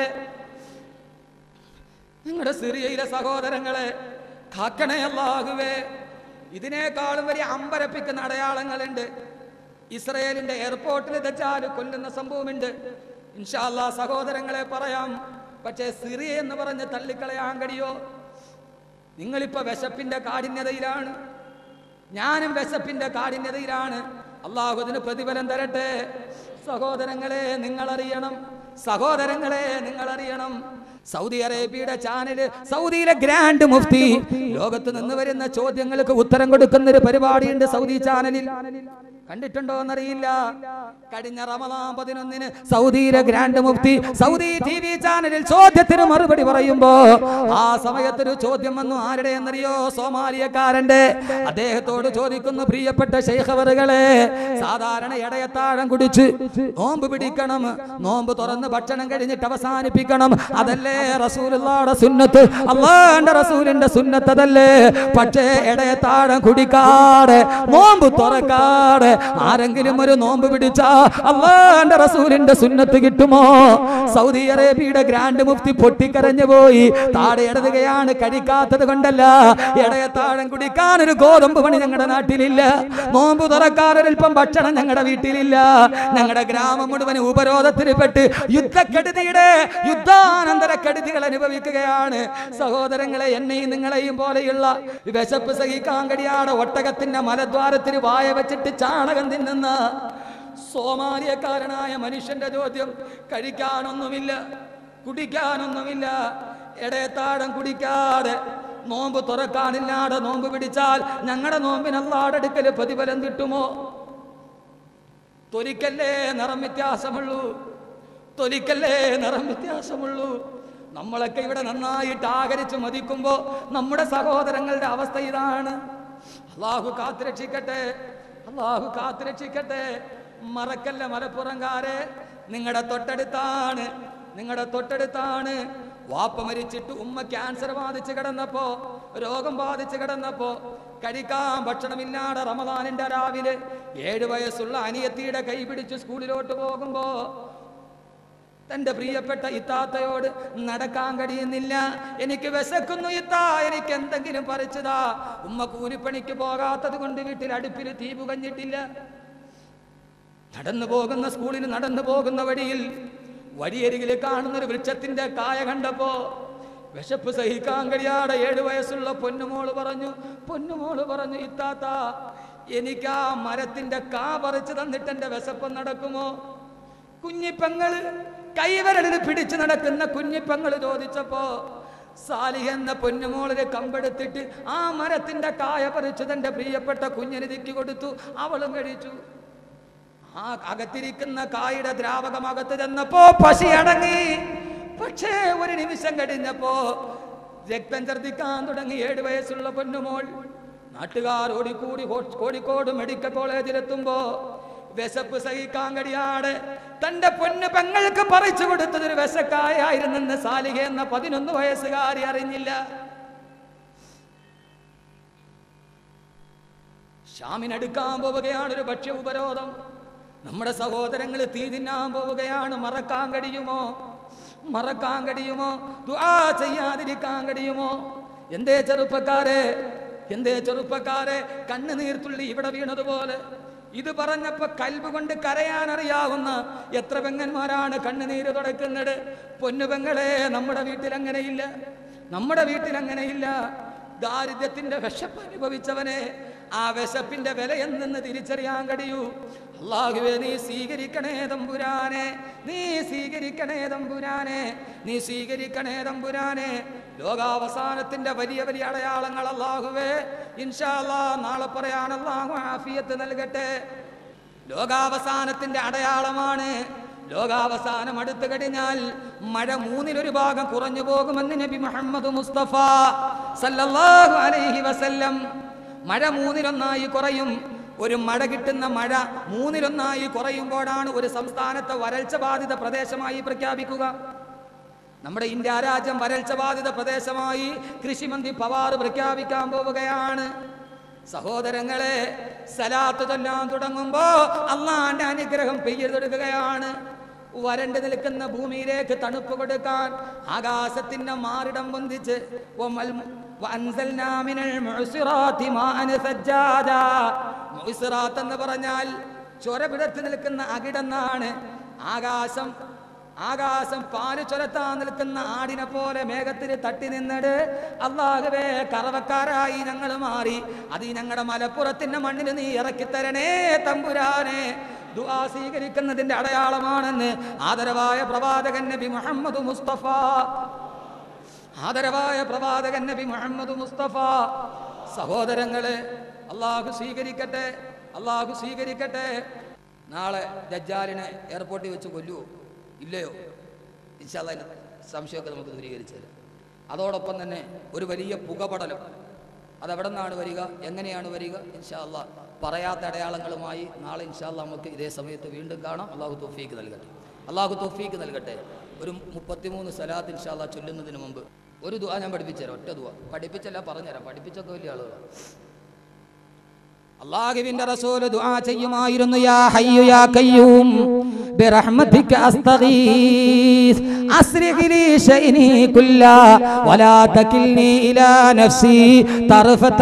നിങ്ങളുടെ സിറിയയിലെ സഹോദരങ്ങളെ കാക്കണേ അല്ലാഹുവേ ഇതിനേക്കാളും വലിയ അമ്പരപ്പിക്കുന്ന അടയാളങ്ങളുണ്ട് ഇസ്രയേലിന്റെ എയർപോർട്ടിൽ തെച്ചാൽ കൊല്ലുന്ന സംഭവമുണ്ട് ഇൻഷാല്ലാ സഹോദരങ്ങളെ പറയാം പക്ഷേ സിറിയ എന്ന് പറഞ്ഞ് തള്ളിക്കളയാൻ കഴിയോ നിങ്ങളിപ്പോ വിശപ്പിന്റെ കാഠിന്യതയിലാണ് ഞാനും വിശപ്പിന്റെ കാഠിന്യതയിലാണ് അള്ളാഹു അതിന് പ്രതിഫലം തരട്ടെ സഹോദരങ്ങളെ നിങ്ങൾ അറിയണം സഹോദരങ്ങളെ നിങ്ങൾ അറിയണം സൗദി അറേബ്യയുടെ ചാനല് സൗദിയിലെ ഗ്രാൻഡ് മുഫ്തി ലോകത്ത് നിന്ന് വരുന്ന ചോദ്യങ്ങൾക്ക് ഉത്തരം കൊടുക്കുന്ന ഒരു പരിപാടിയുണ്ട് സൗദി ചാനലിൽ കണ്ടിട്ടുണ്ടോ എന്നറിയില്ല കഴിഞ്ഞ റമദാൻ പതിനൊന്നിന് സൗദിയിലെ ഗ്രാൻഡ് മുഫ്തി സൗദി ടി വി ചാനലിൽ ചോദ്യത്തിന് മറുപടി പറയുമ്പോ ആ സമയത്തൊരു ചോദ്യം വന്നു ആരുടെ എന്നറിയോ സോമാലിയക്കാരന്റെ അദ്ദേഹത്തോട് ചോദിക്കുന്നു പ്രിയപ്പെട്ട ശൈഖവറുകളെ സാധാരണ ഇടയത്താഴം കുടിച്ച് നോമ്പ് പിടിക്കണം നോമ്പ് തുറന്ന് ഭക്ഷണം കഴിഞ്ഞിട്ട് അവസാനിപ്പിക്കണം അതല്ലേ റസൂലുള്ളാടെ സുന്നത്ത് അള്ളാന്റെ റസൂലിന്റെ സുന്നത്ത് അതല്ലേ പക്ഷേ ഇടയത്താഴം കുടിക്കാതെ നോമ്പ് തുറക്കാതെ ആരെങ്കിലും ഒരു നോമ്പ് പിടിച്ചാ അള്ളാന്റെ റസൂലിന്റെ സുന്നത്ത് കിട്ടുമോ സൗദി അറേബ്യയുടെ ഗ്രാൻഡ് മുഫ്തി പൊട്ടിക്കരഞ്ഞു പോയി താഴെ ഇടതുകയാണ് കഴിക്കാത്തത് കൊണ്ടല്ല ഇടയത്താഴം കുടിക്കാൻ ഒരു ഗോതമ്പ് പണി ഞങ്ങളുടെ നാട്ടിലില്ല നോമ്പ് തുറക്കാൻ ഒരൽപ്പം ഭക്ഷണം ഞങ്ങളുടെ വീട്ടിലില്ല ഞങ്ങളുടെ ഗ്രാമം മുഴുവൻ ഉപരോധത്തിന് പെട്ട് യുദ്ധക്കെടുതിയുടെ യുദ്ധാനന്തര കെടുതികൾ അനുഭവിക്കുകയാണ് സഹോദരങ്ങളെ എന്നെയും നിങ്ങളെയും പോലെയുള്ള വിശപ്പ് സഹിക്കാൻ കഴിയാതെ ഒട്ടകത്തിന്റെ മലദ്വാരത്തിന് വായ വെച്ചിട്ട് ചാണകം തിന്നുന്ന സോമാലിയക്കാരനായ മനുഷ്യന്റെ ചോദ്യം കഴിക്കാനൊന്നുമില്ല കുടിക്കാനൊന്നുമില്ല ഇടയത്താഴം കുടിക്കാതെ നോമ്പ് തുറക്കാനില്ലാതെ നോമ്പ് പിടിച്ചാൽ ഞങ്ങളുടെ നോമ്പിന് അള്ളാടെ അടുക്കൽ പ്രതിഫലം കിട്ടുമോ തൊലിക്കല്ലേ നിറം വ്യത്യാസമുള്ളൂ തൊലിക്കല്ലേ നിറം വ്യത്യാസമുള്ളൂ നമ്മളൊക്കെ ഇവിടെ നന്നായിട്ട് ആകരിച്ച് മതിക്കുമ്പോ നമ്മുടെ സഹോദരങ്ങളുടെ അവസ്ഥ ഇതാണ് അള്ളാഹു കാത്തുരക്ഷിക്കട്ടെ അള്ളാഹു കാത്തുരക്ഷിക്കട്ടെ മറക്കല്ല മലപ്പുറംകാരെ നിങ്ങളുടെ തൊട്ടടുത്താണ് നിങ്ങളുടെ തൊട്ടടുത്താണ് വാപ്പ മരിച്ചിട്ട് ഉമ്മ ക്യാൻസർ ബാധിച്ച് കിടന്നപ്പോ രോഗം ബാധിച്ച് കിടന്നപ്പോ കഴിക്കാൻ ഭക്ഷണമില്ലാതെ റമദാനിന്റെ രാവിലെ ഏഴ് വയസ്സുള്ള അനിയത്തിയുടെ കൈ പിടിച്ച് സ്കൂളിലോട്ട് പോകുമ്പോ തന്റെ പ്രിയപ്പെട്ട ഇത്താത്തയോട് നടക്കാൻ കഴിയുന്നില്ല എനിക്ക് വിശക്കുന്നു ഇത്താ എനിക്ക് എന്തെങ്കിലും പറിച്ചതാ ഉമ്മ കൂലിപ്പണിക്ക് പോകാത്തത് കൊണ്ട് വീട്ടിൽ അടുപ്പിൽ തീ പുകഞ്ഞിട്ടില്ല നടന്നു പോകുന്ന സ്കൂളിന് നടന്നു പോകുന്ന വഴിയിൽ വഴിയരികിൽ കാണുന്ന ഒരു വൃക്ഷത്തിന്റെ കായ കണ്ടപ്പോ വിശപ്പ് സഹിക്കാൻ കഴിയാതെ ഏഴു വയസ്സുള്ള പൊന്നുമോള് പറഞ്ഞു പൊന്നുമോള് പറഞ്ഞു ഇത്താത്ത എനിക്ക് ആ മരത്തിന്റെ കാ പറിച്ചു തന്നിട്ട് എന്റെ വിശപ്പ് നടക്കുമോ കുഞ്ഞിപ്പെങ്ങള് കൈവരലിൽ പിടിച്ചു നടക്കുന്ന കുഞ്ഞിപ്പെങ്ങള് ചോദിച്ചപ്പോ സാലിഹ എന്ന പൊന്നുമോളിന് കമ്പെടുത്തിട്ട് ആ മരത്തിന്റെ കായ പറിച്ചു തന്റെ പ്രിയപ്പെട്ട കുഞ്ഞിന് തിക്കി കൊടുത്തു അവളും കഴിച്ചു ആ അകത്തിരിക്കുന്ന കായുടെ ദ്രാവകം അകത്ത് ചെന്നപ്പോ പശി അടങ്ങി പക്ഷേ ഒരു നിമിഷം കഴിഞ്ഞപ്പോ രക്തം ഛർദിക്കാൻ തുടങ്ങി ഏഴ് വയസ്സുള്ള പൊന്നുമോൾ നാട്ടുകാർ ഓടിക്കൂടി കോ- കോഴിക്കോട് മെഡിക്കൽ കോളേജിലെത്തുമ്പോ വിശപ്പ് സഹിക്കാൻ കഴിയാതെ തന്റെ പൊന്നു പെങ്ങൾക്ക് പറിച്ചു കൊടുത്തത് ഒരു വിശക്കായായിരുന്നെന്ന് സാലിക എന്ന പതിനൊന്ന് വയസ്സുകാരി അറിഞ്ഞില്ല ഷാമിനടുക്കാൻ പോവുകയാണ് ഒരു ഭക്ഷ്യ ഉപരോധം നമ്മുടെ സഹോദരങ്ങൾ തീ തിന്നാൻ പോവുകയാണ് മറക്കാൻ കഴിയുമോ മറക്കാൻ കഴിയുമോ ദുആ ചെയ്യാതിരിക്കാൻ കഴിയുമോ എന്തേ ചെറുപ്പക്കാരെ എന്തേ ചെറുപ്പക്കാരെ കണ്ണുനീർത്തുള്ളി ഇവിടെ വീണതുപോലെ ഇത് പറഞ്ഞപ്പോ കൽബ് കൊണ്ട് കരയാൻ അറിയാവുന്ന എത്ര പെങ്ങന്മാരാണ് കണ്ണുനീര് തുടക്കുന്നത് പൊന്നുപെങ്ങളെ നമ്മുടെ വീട്ടിൽ അങ്ങനെയില്ല നമ്മുടെ വീട്ടിൽ അങ്ങനെയില്ല ദാരിദ്ര്യത്തിന്റെ വിശപ്പ് അനുഭവിച്ചവനെ ആ വിശപ്പിന്റെ വില എന്തെന്ന് തിരിച്ചറിയാൻ കഴിയൂ അള്ളാഹുവേ നീ സ്വീകരിക്കണേ തമ്പുരാനെ നീ സ്വീകരിക്കണേ തമ്പുരാനെ നീ സ്വീകരിക്കണേ തമ്പുരാനെ ലോകാവസാനത്തിന്റെ വലിയ വലിയ അടയാളങ്ങൾ അള്ളാഹുവേ ഇൻഷാ അല്ലാ നാളെ പറയാൻ അള്ളാഹു ആഫിയത്ത് നൽകട്ടെ ലോകാവസാനത്തിന്റെ അടയാളമാണ് ലോകാവസാനം അടുത്തു കഴിഞ്ഞാൽ മഴ മൂന്നിലൊരു ഭാഗം കുറഞ്ഞു പോകുമെന്ന് നബി മുഹമ്മദ് മുസ്തഫ സല്ലല്ലാഹു അലൈഹി വസല്ലം മഴ മൂന്നിലൊന്നായി കുറയും ഒരു മഴ കിട്ടുന്ന മഴ മൂന്നിലൊന്നായി കുറയുമ്പോഴാണ് ഒരു സംസ്ഥാനത്തെ വരൾച്ച ബാധിത പ്രദേശമായി പ്രഖ്യാപിക്കുക നമ്മുടെ ഇന്ത്യ രാജ്യം വരൾച്ച ബാധിത പ്രദേശമായി കൃഷിമന്ത്രി പവാർ പ്രഖ്യാപിക്കാൻ പോവുകയാണ് സഹോദരങ്ങളെ സലാത്ത് ചൊല്ലാൻ തുടങ്ങുമ്പോ അള്ളാന്റെ അനുഗ്രഹം പെയ്തെടുക്കുകയാണ് വരണ്ട് നിൽക്കുന്ന ഭൂമിയിലേക്ക് തണുപ്പ് കൊടുക്കാൻ ആകാശത്തിന്റെ മാറിടം പൊന്തിച്ച് വമൽ വഅൻസൽനാ മിനൽ മുഅ്സിറാത്തി മാഅൻ സജ്ജാദാ. മുഅ്സിറാത്ത് എന്ന് പറഞ്ഞാൽ ചൊരപിടത്ത് നിൽക്കുന്ന അകിടെന്നാണ് ആകാശം ആകാശം പാല് ചൊലത്താൻ നിൽക്കുന്ന ആടിനെ പോലെ മേഘത്തിൽ തട്ടി നിന്നിട്ട് അള്ളാഹുവേ കറവക്കാരായി ഞങ്ങൾ മാറി അത് ഈ ഞങ്ങളുടെ മലപ്പുറത്തിന്റെ മണ്ണിൽ നീ ഇറക്കി തരണേ തമ്പുരാനെ ദുആ സ്വീകരിക്കുന്നതിന്റെ അടയാളമാണെന്ന് ആദരവായ പ്രവാചകൻ നബി മുഹമ്മദ് മുസ്തഫ ആദരവായ പ്രവാചകൻ നബി മുഹമ്മദ് മുസ്തഫ സഹോദരങ്ങളെ അള്ളാഹു സ്വീകരിക്കട്ടെ അള്ളാഹു സ്വീകരിക്കട്ടെ നാളെ ദജ്ജാലിനെ എയർപോർട്ടിൽ വെച്ച് കൊല്ലുവോ ഇല്ലയോ ഇൻഷാല്ല അതിൻ്റെ സംശയമൊക്കെ നമുക്ക് ദൂരീകരിച്ചു തരാം അതോടൊപ്പം തന്നെ ഒരു വലിയ പുകപടലം അതെവിടെ നിന്നാണ് വരിക എങ്ങനെയാണ് വരിക ഇൻഷാല്ല പറയാത്ത അടയാളങ്ങളുമായി നാളെ ഇൻഷാല്ല നമുക്ക് ഇതേ സമയത്ത് വീണ്ടും കാണാം അള്ളാഹു തോഫീക്ക് നൽകട്ടെ അള്ളാഹു തോഫീക്ക് നൽകട്ടെ ഒരു മുപ്പത്തിമൂന്ന് സലാത്ത് ഇൻഷാല്ല ചൊല്ലുന്നതിന് മുമ്പ് ഒരു ദുആ ഞാൻ പഠിപ്പിച്ചുതരാം ഒറ്റ ദുആ പഠിപ്പിച്ചല്ല പറഞ്ഞുതരാം പഠിപ്പിച്ചൊക്കെ വലിയ ആളുകളാണ് അള്ളാഹുവിന്റെ റസൂല് ദുആ ചെയ്യുമായിരുന്നു യാ ഹയ്യു യാ ഖയ്യൂം ബിറഹ്മതിക അസ്തഗീസ് അസ്രിഖ് ലി ശൈനി കുല്ല വലാ തകിൽനി ഇലാ നഫ്സി തർഫത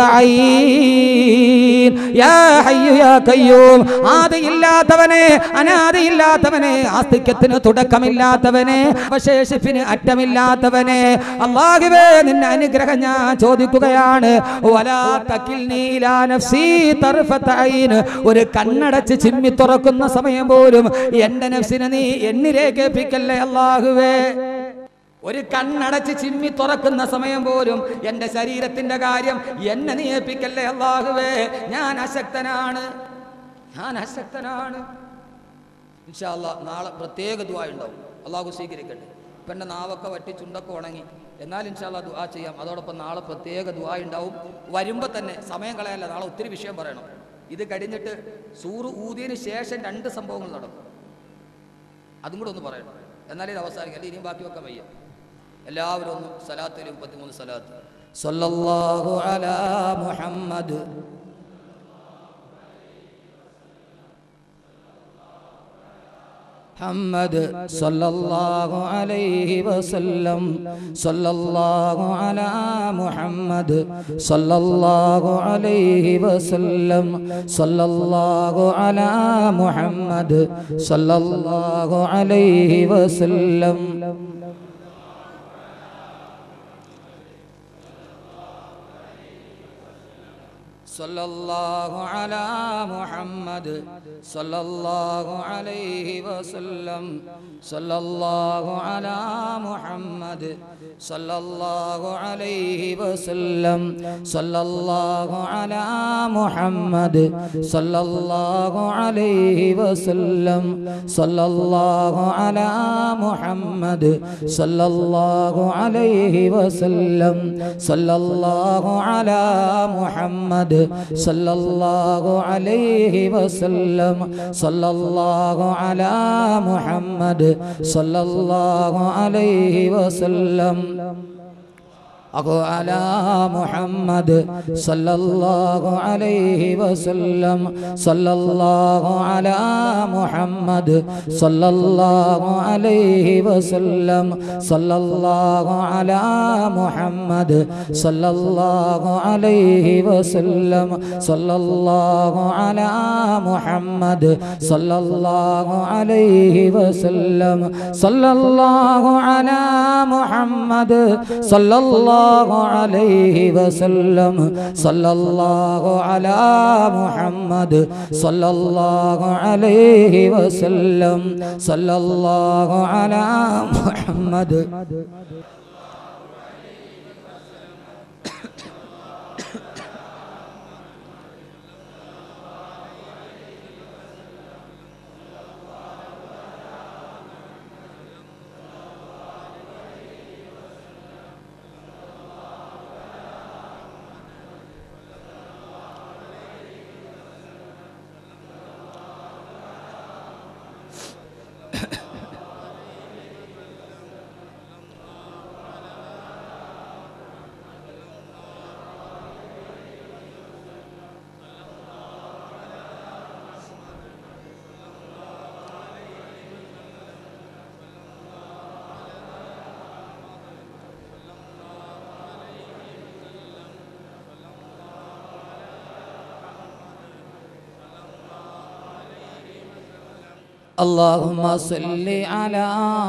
ഐൻ യാ ഹയ്യു യാ ഖയ്യൂം ആദിയില്ലാത്തവനെ അനാദിയില്ലാത്തവനെ ആസ്തിക്യത്തിന് തുടക്കമില്ലാത്തവനെ അവശേഷിപ്പിന് അറ്റമില്ലാത്തവനെ അള്ളാഹുവേ നിന്റെ അനുഗ്രഹം ഞാൻ ചോദിക്കുകയാണ് വലാ തകിൽനി ഇലാ നഫ്സി തർഫത ഐൻ ഒരു കണ്ണടച്ച് ചിമ്മി തുറക്കുന്ന സമയം പോലും എന്റെ നഫ്സിനെ നീ എന്നിലേക്ക് എപ്പിക്കല്ലേ അള്ളാഹുവേ ഒരു കണ്ണടച്ച് ചിമ്മി തുറക്കുന്ന സമയം പോലും എൻ്റെ ശരീരത്തിന്റെ കാര്യം എന്നെ നിയപ്പിക്കല്ലേ അള്ളാഹുവേ ഞാൻ അശക്തനാണ് ഞാൻ അശക്തനാണ് ഇൻഷാ അല്ലാ നാളെ പ്രത്യേക ദുആ ഉണ്ടാവും അള്ളാഹു സ്വീകരിക്കട്ടെ ഇപ്പം എൻ്റെ നാവൊക്കെ വറ്റി ചുണ്ടൊക്കെ ഉണങ്ങി എന്നാൽ ഇൻഷാല്ല ദുആ ചെയ്യാം അതോടൊപ്പം നാളെ പ്രത്യേക ദുആ ഉണ്ടാവും വരുമ്പോൾ തന്നെ സമയം കളയല്ല നാളെ ഒത്തിരി വിഷയം പറയണം ഇത് കഴിഞ്ഞിട്ട് സൂറ് ഊതിയതിന് ശേഷം രണ്ട് സംഭവങ്ങൾ നടക്കും അതും കൂടെ ഒന്ന് പറയണം എന്നാലേ ഇത് അവസാനിക്കും അല്ലെങ്കിൽ ഇനിയും ബാക്കി വെക്കാൻ വയ്യ എല്ലാവരും ഒന്ന് സലാത്തിൽ മുപ്പത്തിമൂന്ന് സലാത്ത് സല്ലല്ലാഹു അലാ മുഹമ്മദ് محمد صلى الله عليه وسلم صلى الله على محمد صلى الله عليه وسلم صلى الله على محمد صلى الله عليه وسلم صلى الله على محمد صلى الله عليه وسلم صلى الله على محمد صلى الله عليه وسلم صلى الله على محمد صلى الله عليه وسلم صلى الله على محمد صلى الله عليه وسلم صلى الله على محمد صلى الله عليه وسلم صلى الله على محمد صلى الله عليه وسلم أقو على محمد صلى الله عليه وسلم صلى الله على محمد صلى الله عليه وسلم صلى الله على محمد صلى الله عليه وسلم صلى الله على محمد صلى الله عليه وسلم صلى الله على محمد صلى الله عليه وسلم صلى الله على محمد صلى الله عليه وسلم صلى الله على محمد اللهم صل على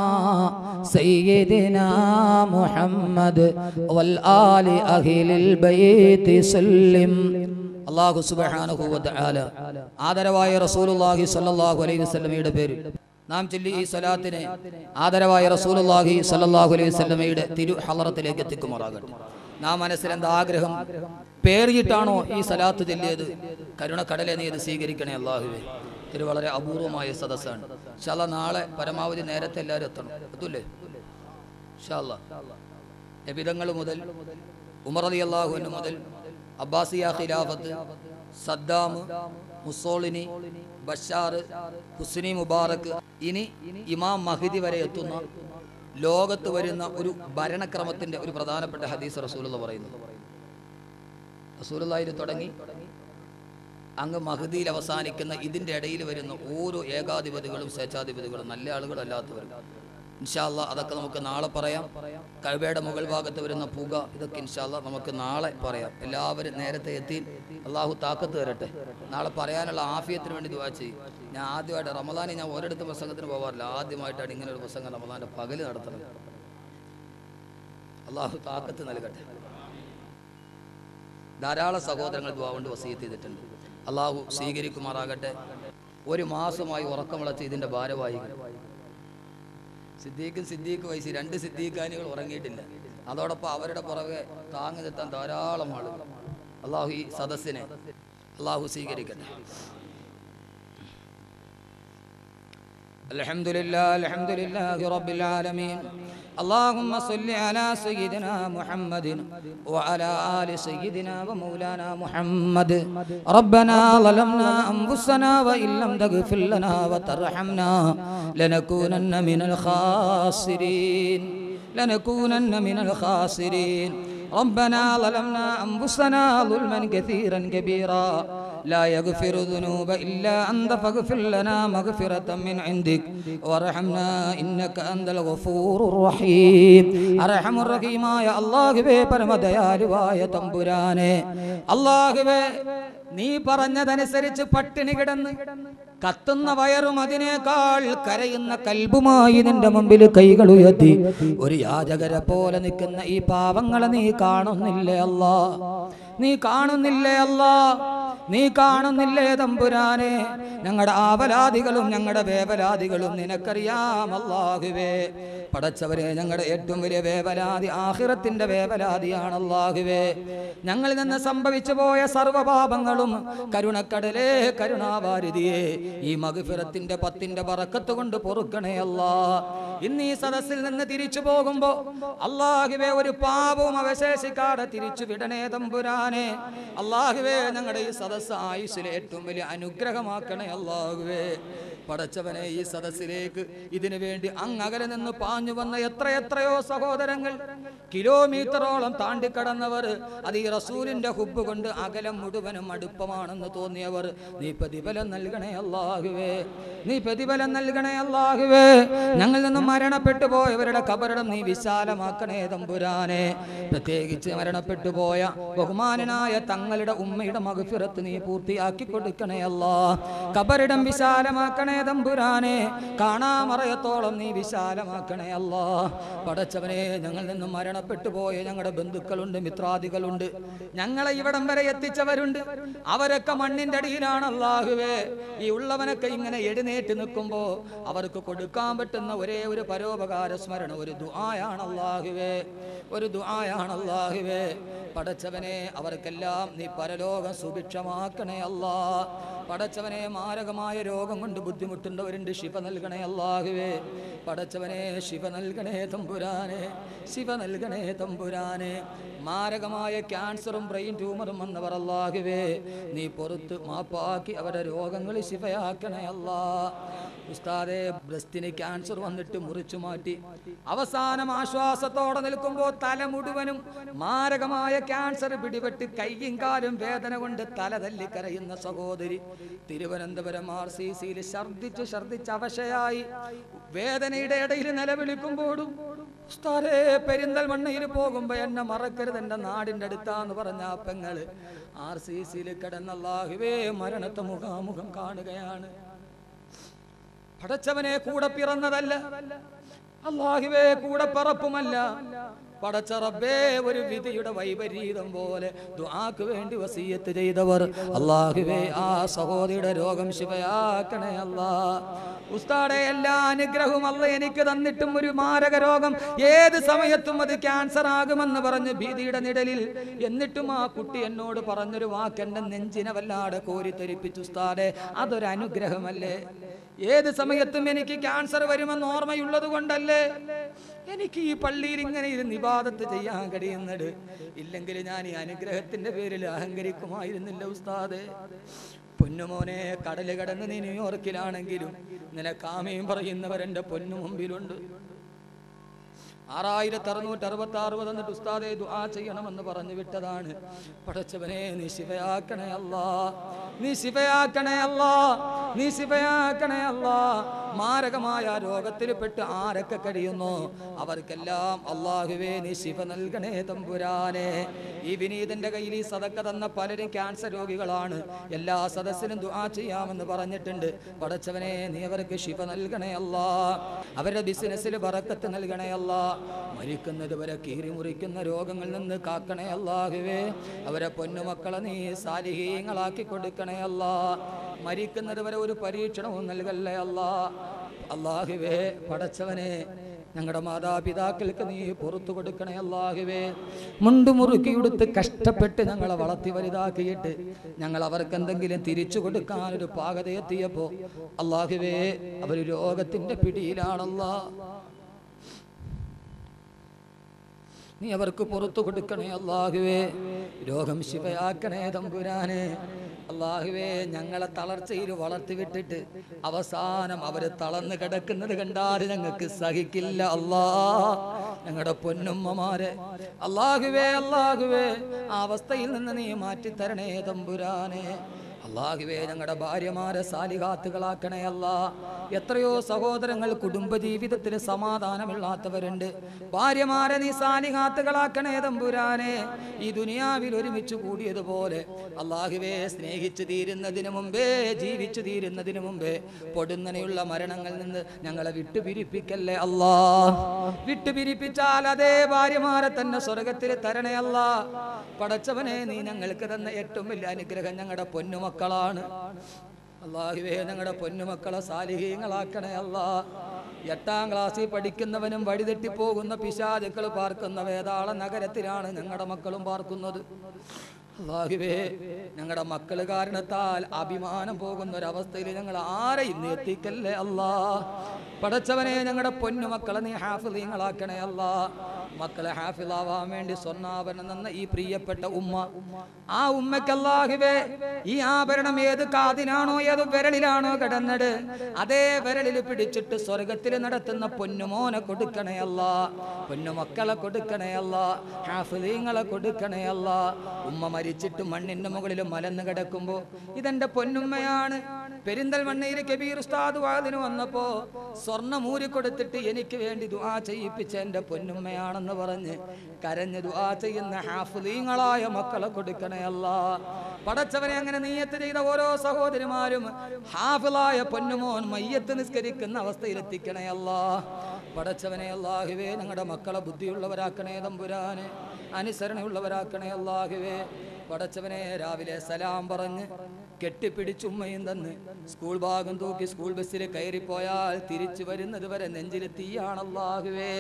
سيدنا محمد والآل أهل البيت سلم അള്ളാഹു സുബ്ഹാനഹു വ തആല ആദരവായ റസൂലുള്ളാഹി സ്വല്ലല്ലാഹു അലൈഹി വസല്ലമയുടെ പേരിൽ നാം ചൊല്ലി ഈ സ്വലാത്തിനെ ആദരവായ റസൂലുള്ളാഹി സ്വല്ലല്ലാഹു അലൈഹി വസല്ലമയുടെ തിരു ഹളറത്തിലേക്ക് എത്തിക്കുമാറാകട്ടെ നാം മനസ്സിൽ എന്താ ആഗ്രഹം പേറിയിട്ടാണോ ഈ സലാത്ത് ചൊല്ലിയത് കരുണക്കടലെ നീ ഇത് സ്വീകരിക്കണേ അള്ളാഹുവേ ഇത് വളരെ അപൂർവമായ സദസ്സാണ് ഇൻഷാല്ലാ നാളെ പരമാവധി നേരത്തെ എല്ലാവരും എത്തണം എത്തൂല്ലേ ഇൻഷാല്ലാ നബിതങ്ങൾ മുതൽ ഉമർ അലി അള്ളാഹുവിന് മുതൽ അബ്ബാസിയ ഖിലാഫത്ത് Saddam Mussolini Bashar Hosni Mubarak ഇനി ഇമാം മഹിദി വരെ എത്തുന്ന ലോകത്ത് വരുന്ന ഒരു ഭരണക്രമത്തിന്റെ ഒരു പ്രധാനപ്പെട്ട ഹദീസ് റസൂലുള്ള പറയുന്നു റസൂലുള്ളാഹിൽ തുടങ്ങി അങ്ങ് മഹദിയിൽ അവസാനിക്കുന്ന ഇതിൻ്റെ ഇടയിൽ വരുന്ന ഓരോ ഏകാധിപതികളും സ്വേച്ഛാധിപതികളും നല്ല ആളുകളല്ലാത്തവരും ഇൻഷാല്ല അതൊക്കെ നമുക്ക് നാളെ പറയാം കഴുവയുടെ മുകൾ ഭാഗത്ത് വരുന്ന പുക ഇതൊക്കെ ഇൻഷാല്ല നമുക്ക് നാളെ പറയാം എല്ലാവരും നേരത്തെ എത്തി അള്ളാഹു താക്കത്ത് തരട്ടെ നാളെ പറയാനുള്ള ആഫിയത്തിന് വേണ്ടി ദുവാ ചെയ്യും ഞാൻ ആദ്യമായിട്ട് റമദാനി ഞാൻ ഒരിടത്തും പ്രസംഗത്തിന് പോകാറില്ല ആദ്യമായിട്ടാണ് ഇങ്ങനെ ഒരു പ്രസംഗം റമദാൻ്റെ പകല് നടത്തുന്നത് അള്ളാഹു താക്കത്ത് നൽകട്ടെ ധാരാളം സഹോദരങ്ങൾ ദ്വാ കൊണ്ട് വസീത്ത് ചെയ്തിട്ടുണ്ട് അള്ളാഹു സ്വീകരിക്കുമാറാകട്ടെ ഒരു മാസമായി ഉറക്കമിളച്ച് ഇതിൻ്റെ ഭാരവാഹികൾ സിദ്ദീഖും സിദ്ദീഖ് വയസ്സി രണ്ട് സിദ്ദീഖാനികൾ ഉറങ്ങിയിട്ടില്ല അതോടൊപ്പം അവരുടെ പുറകെ താങ്ങി നിർത്താൻ ധാരാളം ആളുകൾ അള്ളാഹു ഈ സദസ്സിനെ അള്ളാഹു സ്വീകരിക്കട്ടെ الحمد لله الحمد لله رب العالمين اللهم صل على سيدنا محمد وعلى آل سيدنا ومولانا محمد ربنا ظلمنا أنفسنا وإن لم تغفر لنا وترحمنا لنكونن من الخاسرين لنكونن من الخاسرين ربنا ظلمنا أنفسنا ظلما كثيرا كبيرا لا يغفر الذنوب إلا أنت فاغفر لنا مغفرة من عندك وارحمنا إنك أنت الغفور الرحيم أرحم الرحيم يا الله بي പരമദയാലുവായ തമ്പുരാനെ അള്ളാഹുവേ നീ പറഞ്ഞതനുസരിച്ച് പട്ടിണി കിടന്ന് കത്തുന്ന വയറും അതിനേക്കാൾ കരയുന്ന കൽബുമായി നിന്റെ മുമ്പിൽ കൈകൾ ഉയർത്തി ഒരു യാചകരെ പോലെ നിൽക്കുന്ന ഈ പാവങ്ങളെ നീ കാണുന്നില്ലേ അല്ലാ നീ കാണുന്നില്ലേ അല്ലാ നീ കാണുന്നില്ലേ തമ്പുരാനെ ഞങ്ങളുടെ ആവലാദികളും ഞങ്ങളുടെ വേവലാദികളും നിനക്കറിയാം അല്ലാഹുവേ പടച്ചവരെ ഞങ്ങളുടെ ഏറ്റവും വലിയ വേവലാതി ആഹിറത്തിന്റെ വേവലാതിയാണ് അല്ലാഹുവേ ഞങ്ങളിൽ നിന്ന് സംഭവിച്ചു പോയ സർവപാപങ്ങളും കരുണക്കടലേ കരുണാവാരിതിയെ ഈ മകുഫിറത്തിന്റെ പത്തിന്റെ പറക്കത്ത് കൊണ്ട് പൊറുക്കണേ അല്ലാ ഇന്ന് ഈ സദസ്സിൽ നിന്ന് തിരിച്ചു പോകുമ്പോ അള്ളാഹുവേ ഒരു പാപവും അവശേഷിക്കാതെ തിരിച്ചു വിടണേ തമ്പുരാനെ അള്ളാഹുവേ ഞങ്ങളുടെ ഈ സദസ്സ് ആയുസ്സിലെ ഏറ്റവും വലിയ അനുഗ്രഹമാക്കണേ അള്ളാഹുവേ പടച്ചവനെ ഈ സദസ്സിലേക്ക് ഇതിനു വേണ്ടി അങ്ങകലെ നിന്ന് പാഞ്ഞു വന്ന എത്രയെത്രയോ സഹോദരങ്ങൾ കിലോമീറ്ററോളം താണ്ടിക്കടന്നവർ അത് ഈ റസൂലിന്റെ ഹുബ് കൊണ്ട് അകലം മുഴുവനും അടുപ്പമാണെന്ന് തോന്നിയവർ നീ പ്രതിഫലം നൽകണേ അല്ലാഹുവേ നീ പ്രതിഫലം നൽകണേ അല്ലാഹുവേ ഞങ്ങളിൽ നിന്നും മരണപ്പെട്ടു പോയവരുടെ കബറിടം നീ വിശാലമാക്കണേ തമ്പുരാനെ പ്രത്യേകിച്ച് മരണപ്പെട്ടു പോയ ബഹുമാനനായ തങ്ങളുടെ ഉമ്മയുടെ മകഫിറത്ത് നീ പൂർത്തിയാക്കി കൊടുക്കണേ അല്ലാ കബറിടം വിശാലമാക്കണേ തമ്പുരാനെ കാണാമറയത്തോളം നീ വിശാലമാക്കണേ അല്ലാ പടച്ചവനെ ഞങ്ങളിൽ നിന്നും മരണപ്പെട്ടു പോയ ഞങ്ങളുടെ ബന്ധുക്കളുണ്ട് മിത്രാദികളുണ്ട് ഞങ്ങളെ ഇവിടം വരെ എത്തിച്ചവരുണ്ട് അവരൊക്കെ മണ്ണിന്റെ അടിയിലാണ് അല്ലാഹുവേ ഈ ഉള്ളവനൊക്കെ ഇങ്ങനെ എഴുന്നേറ്റ് നിൽക്കുമ്പോ അവർക്ക് കൊടുക്കാൻ പറ്റുന്ന ഒരേ ഒരു പരോപകാര സ്മരണ ഒരു ദുആയാണ് അല്ലാഹുവേ ഒരു ദുആയാണ് അല്ലാഹുവേ പടച്ചവനെ അവർക്കെല്ലാം നീ പരലോകം സുഭിക്ഷമാക്കണേ അല്ലാ പടച്ചവനെ മാരകമായ രോഗം കൊണ്ട് ബുദ്ധിമുട്ടുന്നവരുണ്ട് ശിവ നൽകണേ അല്ലാഹുവേ പടച്ചവനെ ശിവ നൽകണേ തമ്പുരാനെ ശിവ നൽകണേ തമ്പുരാനെ മാരകമായ ക്യാൻസറും ബ്രെയിൻ ട്യൂമറും വന്നവർ അല്ലാഹുവേ നീ പുറത്ത് മാപ്പാക്കി അവരുടെ രോഗങ്ങൾ ശിവയാക്കണേ അല്ലാ ഉസ്താദെ ബ്രസ്റ്റിന് ക്യാൻസർ വന്നിട്ട് മുറിച്ചു മാറ്റി അവസാനം ആശ്വാസത്തോടെ നിൽക്കുമ്പോൾ തല മുഴുവനും മാരകമായ ക്യാൻസർ പിടിപെട്ട് കൈയും കാലും വേദന കൊണ്ട് തല തല്ലി കരയുന്ന സഹോദരി തിരുവനന്തപുരം ആർ സി സിയിൽ ഛർദിച്ച് ഛർദിച്ച് അവശയായി വേദനയുടെ ഇടയിൽ നിലവിളിക്കുമ്പോഴും ഉസ്താദേ പെരിന്തൽമണ്ണയിൽ പോകുമ്പോ എന്നെ മറക്കരുത് എന്റെ നാടിന്റെ അടുത്താന്ന് പറഞ്ഞ ആ പെങ്ങള് ആർ സി സിയിൽ കിടന്നല്ലാഹുവേ മരണത്തെ മുഖാമുഖം കാണുകയാണ് പടച്ചവനെ കൂടെ പിറന്നതല്ല അള്ളാഹുവേ കൂടെ പറപ്പുമല്ല പടച്ച റബ്ബേ ഒരു വിധിയുടെ വൈപരീതം പോലെ ദുആക്ക് വേണ്ടി വസീയത്ത് ചെയ്തവർ അള്ളാഹുവേ ആ സഹോദരിയുടെ രോഗം ശിവയാക്കണേ അല്ലാ ഉസ്താടെ എല്ലാ അനുഗ്രഹവും അല്ല എനിക്ക് തന്നിട്ടും ഒരു മാരക രോഗം ഏത് സമയത്തും അത് ക്യാൻസർ ആകുമെന്ന് പറഞ്ഞ് ഭീതിയുടെ നിഴലിൽ എന്നിട്ടും ആ കുട്ടി എന്നോട് പറഞ്ഞൊരു വാക്ക് എന്റെ നെഞ്ചിനെ വല്ലാതെ കോരിത്തെരിപ്പിച്ചു ഉസ്താടെ അതൊരു അനുഗ്രഹമല്ലേ ഏത് സമയത്തും എനിക്ക് ക്യാൻസർ വരുമെന്ന് ഓർമ്മയുള്ളത് കൊണ്ടല്ലേ എനിക്ക് ഈ പള്ളിയിൽ ഇങ്ങനെ ഇരുന്ന് ഇബാദത്ത് ചെയ്യാൻ കഴിയുന്നത് ഇല്ലെങ്കിൽ ഞാൻ ഈ അനുഗ്രഹത്തിന്റെ പേരിൽ അഹങ്കരിക്കുമായിരുന്നില്ല ഉസ്താദ് പൊന്നുമോനെ കടല് കടന്ന് നീ ന്യൂയോർക്കിലാണെങ്കിലും നിനക്കാമയും പറയുന്നവരെന്റെ പൊന്നു മുമ്പിലുണ്ട് ആറായിരത്തി അറുന്നൂറ്റി അറുപത്തി ആറ് തന്നിട്ട് ഉസ്താദെ ദുആ ചെയ്യണമെന്ന് പറഞ്ഞു വിട്ടതാണ് പടച്ചവനെ നീ ശിവയാക്കണേ അല്ലാ നീ ശിവയാക്കണേ അല്ലാ നീ ശിവയാക്കണേ അല്ലാ മാരകമായ രോഗത്തിൽ പെട്ട് ആരൊക്കെ കഴിയുന്നു അവർക്കെല്ലാം അള്ളാഹുവേ നീ ശിവ നൽകണേ തമ്പുരാനെ ഈ വിനീതന്റെ കയ്യിൽ ഈ സതക്ക തന്ന പലരും ക്യാൻസർ രോഗികളാണ് എല്ലാ സദസ്സിനും ദുആ ചെയ്യാമെന്ന് പറഞ്ഞിട്ടുണ്ട് പടച്ചവനെ നീ അവർക്ക് ശിവ നൽകണേ അല്ലാ അവരുടെ ബിസിനസ്സിൽ ബറക്കത്ത് നൽകണേ അല്ലാ മരിക്കുന്നത് വരെ കീറി മുറിക്കുന്ന രോഗങ്ങളിൽ നിന്ന് കാക്കണേ അല്ലാഹുവേ അവരെ പൊന്നുമക്കളെ നീ സാലിഹീങ്ങളാക്കി കൊടുക്കണേ അല്ലാ മരിക്കുന്നത് വരെ ഒരു പരീക്ഷണവും നൽകല്ലേ അല്ലാ അള്ളാഹുവേ പടച്ചവനെ ഞങ്ങളുടെ മാതാപിതാക്കൾക്ക് നീ പുറത്തു കൊടുക്കണേ അല്ലാഹുവേ മുണ്ടുമുറുക്കിയെടുത്ത് കഷ്ടപ്പെട്ട് ഞങ്ങളെ വളർത്തി വലുതാക്കിയിട്ട് ഞങ്ങൾ അവർക്ക് എന്തെങ്കിലും തിരിച്ചു കൊടുക്കാനൊരു പാകത എത്തിയപ്പോ അള്ളാഹുവേ അവർ രോഗത്തിന്റെ പിടിയിലാണല്ലാ നീ അവർക്ക് പുറത്തു കൊടുക്കണേ അള്ളാഹുവേ രോഗം ശിവയാക്കണേ തമ്പുരാനെ അള്ളാഹുവേ ഞങ്ങളെ തളർച്ചയിൽ വളർത്തി വിട്ടിട്ട് അവസാനം അവര് തളർന്ന് കിടക്കുന്നത് കണ്ടാൽ ഞങ്ങൾക്ക് സഹിക്കില്ല അല്ലാ ഞങ്ങളുടെ പൊന്നുമ്മമാരെ അള്ളാഹുവേ അള്ളാഹുവേ ആ അവസ്ഥയിൽ നിന്ന് നീ മാറ്റിത്തരണേ തമ്പുരാനെ അള്ളാഹുവേ ഞങ്ങളുടെ ഭാര്യമാരെ സാലിഹാത്തുകളാക്കണേ അല്ല എത്രയോ സഹോദരങ്ങൾ കുടുംബജീവിതത്തിന് സമാധാനമില്ലാത്തവരുണ്ട് ഭാര്യമാരെ നീ സാലിഹാത്തുകളാക്കണേ തമ്പുരാനെ ഈ ദുനിയാവിൽ ഒരുമിച്ച് കൂടിയതുപോലെ അള്ളാഹുവേ സ്നേഹിച്ചു തീരുന്നതിന് മുമ്പേ ജീവിച്ചു തീരുന്നതിന് മുമ്പേ പൊടുന്നനെയുള്ള മരണങ്ങളിൽ നിന്ന് ഞങ്ങളെ വിട്ടുപിരിപ്പിക്കല്ലേ അല്ലാ വിട്ടുപിരിപ്പിച്ചാൽ അതേ ഭാര്യമാരെ തന്നെ സ്വർഗത്തിൽ തരണേ അല്ല പടച്ചവനെ നീ ഞങ്ങൾക്ക് തന്ന ഏറ്റവും വലിയ അനുഗ്രഹം ഞങ്ങളുടെ പൊന്നുമക്കളാണ് അള്ളാഹുവേ ഞങ്ങളുടെ പൊന്നുമക്കളെ സാലിഹീങ്ങളാക്കണേ അല്ല എട്ടാം ക്ലാസ്സിൽ പഠിക്കുന്നവനും വഴിതെറ്റിപ്പോകുന്ന പിശാചുക്കൾ പാർക്കുന്ന വേതാള നഗരത്തിലാണ് ഞങ്ങളുടെ മക്കളും പാർക്കുന്നത് അള്ളാഹുവേ ഞങ്ങളുടെ മക്കൾ കാരണത്താൽ അഭിമാനം പോകുന്ന ഒരവസ്ഥയിൽ ഞങ്ങൾ ആരെയും നീ എത്തിക്കല്ലേ അല്ലാ പടച്ചവനെ ഞങ്ങളുടെ പൊന്നുമക്കളെ നീ ഹാഫിളീങ്ങളാക്കണേ അല്ലാ മക്കളെ ഹാഫിളാവാൻ വേണ്ടി സ്വർണ്ണാഭരണം എന്ന ഈ പ്രിയപ്പെട്ട ഉമ്മ ആ ഉമ്മയ്ക്ക് അല്ലാഹുവേ ഈ ആഭരണം ഏത് കാതിനാണോ ഏത് വിരലിലാണോ കിടന്നത് അതേ വിരലിൽ പിടിച്ചിട്ട് സ്വർഗത്തിൽ നടത്തുന്ന പൊന്നുമോനെ കൊടുക്കണേ അല്ല പൊന്നുമക്കളെ കൊടുക്കണേ അല്ല ഹാഫിളീങ്ങളെ കൊടുക്കണേ അല്ല ഉമ്മ മരിച്ചിട്ട് മണ്ണിന്റെ മുകളിൽ മലന്ന് കിടക്കുമ്പോ ഇതെന്റെ പൊന്നുമ്മയാണ് പെരിന്തൽമണ്ണയിൽ കബീർ ഉസ്താദ് വാതിന് വന്നപ്പോ സ്വർണ്ണ മൂരി കൊടുത്തിട്ട് എനിക്ക് വേണ്ടി ദുആ ചെയ്യിപ്പിച്ച എന്റെ പൊന്നുമ്മയാണെന്ന് പറഞ്ഞ് കരഞ്ഞ് ദുആ ചെയ്യുന്ന ഹാഫിളീങ്ങളായ മക്കളെ കൊടുക്കണേ അല്ല പടച്ചവനെ അങ്ങനെ നീയത്ത് ചെയ്ത ഓരോ സഹോദരിമാരും ഹാഫിളായ പൊന്നുമോൻ മയ്യത്ത് നിസ്കരിക്കുന്ന അവസ്ഥയിൽ എത്തിക്കണേ അല്ല പടച്ചവനെ അല്ലാഹുവേ ഞങ്ങളുടെ മക്കളെ ബുദ്ധിയുള്ളവരാക്കണേ തമ്പുരാനെ അനുസരണയുള്ളവരാക്കണേ അല്ലാഹുവേ പടച്ചവനെ രാവിലെ സലാം പറഞ്ഞ് കെട്ടിപ്പിടിച്ചുമ്മയും തന്ന് സ്കൂൾ ഭാഗം തൂക്കി സ്കൂൾ ബസ്സിൽ കയറിപ്പോയാൽ തിരിച്ചു വരുന്നത് വരെ നെഞ്ചിൽ തീയാണല്ലാഹുവേ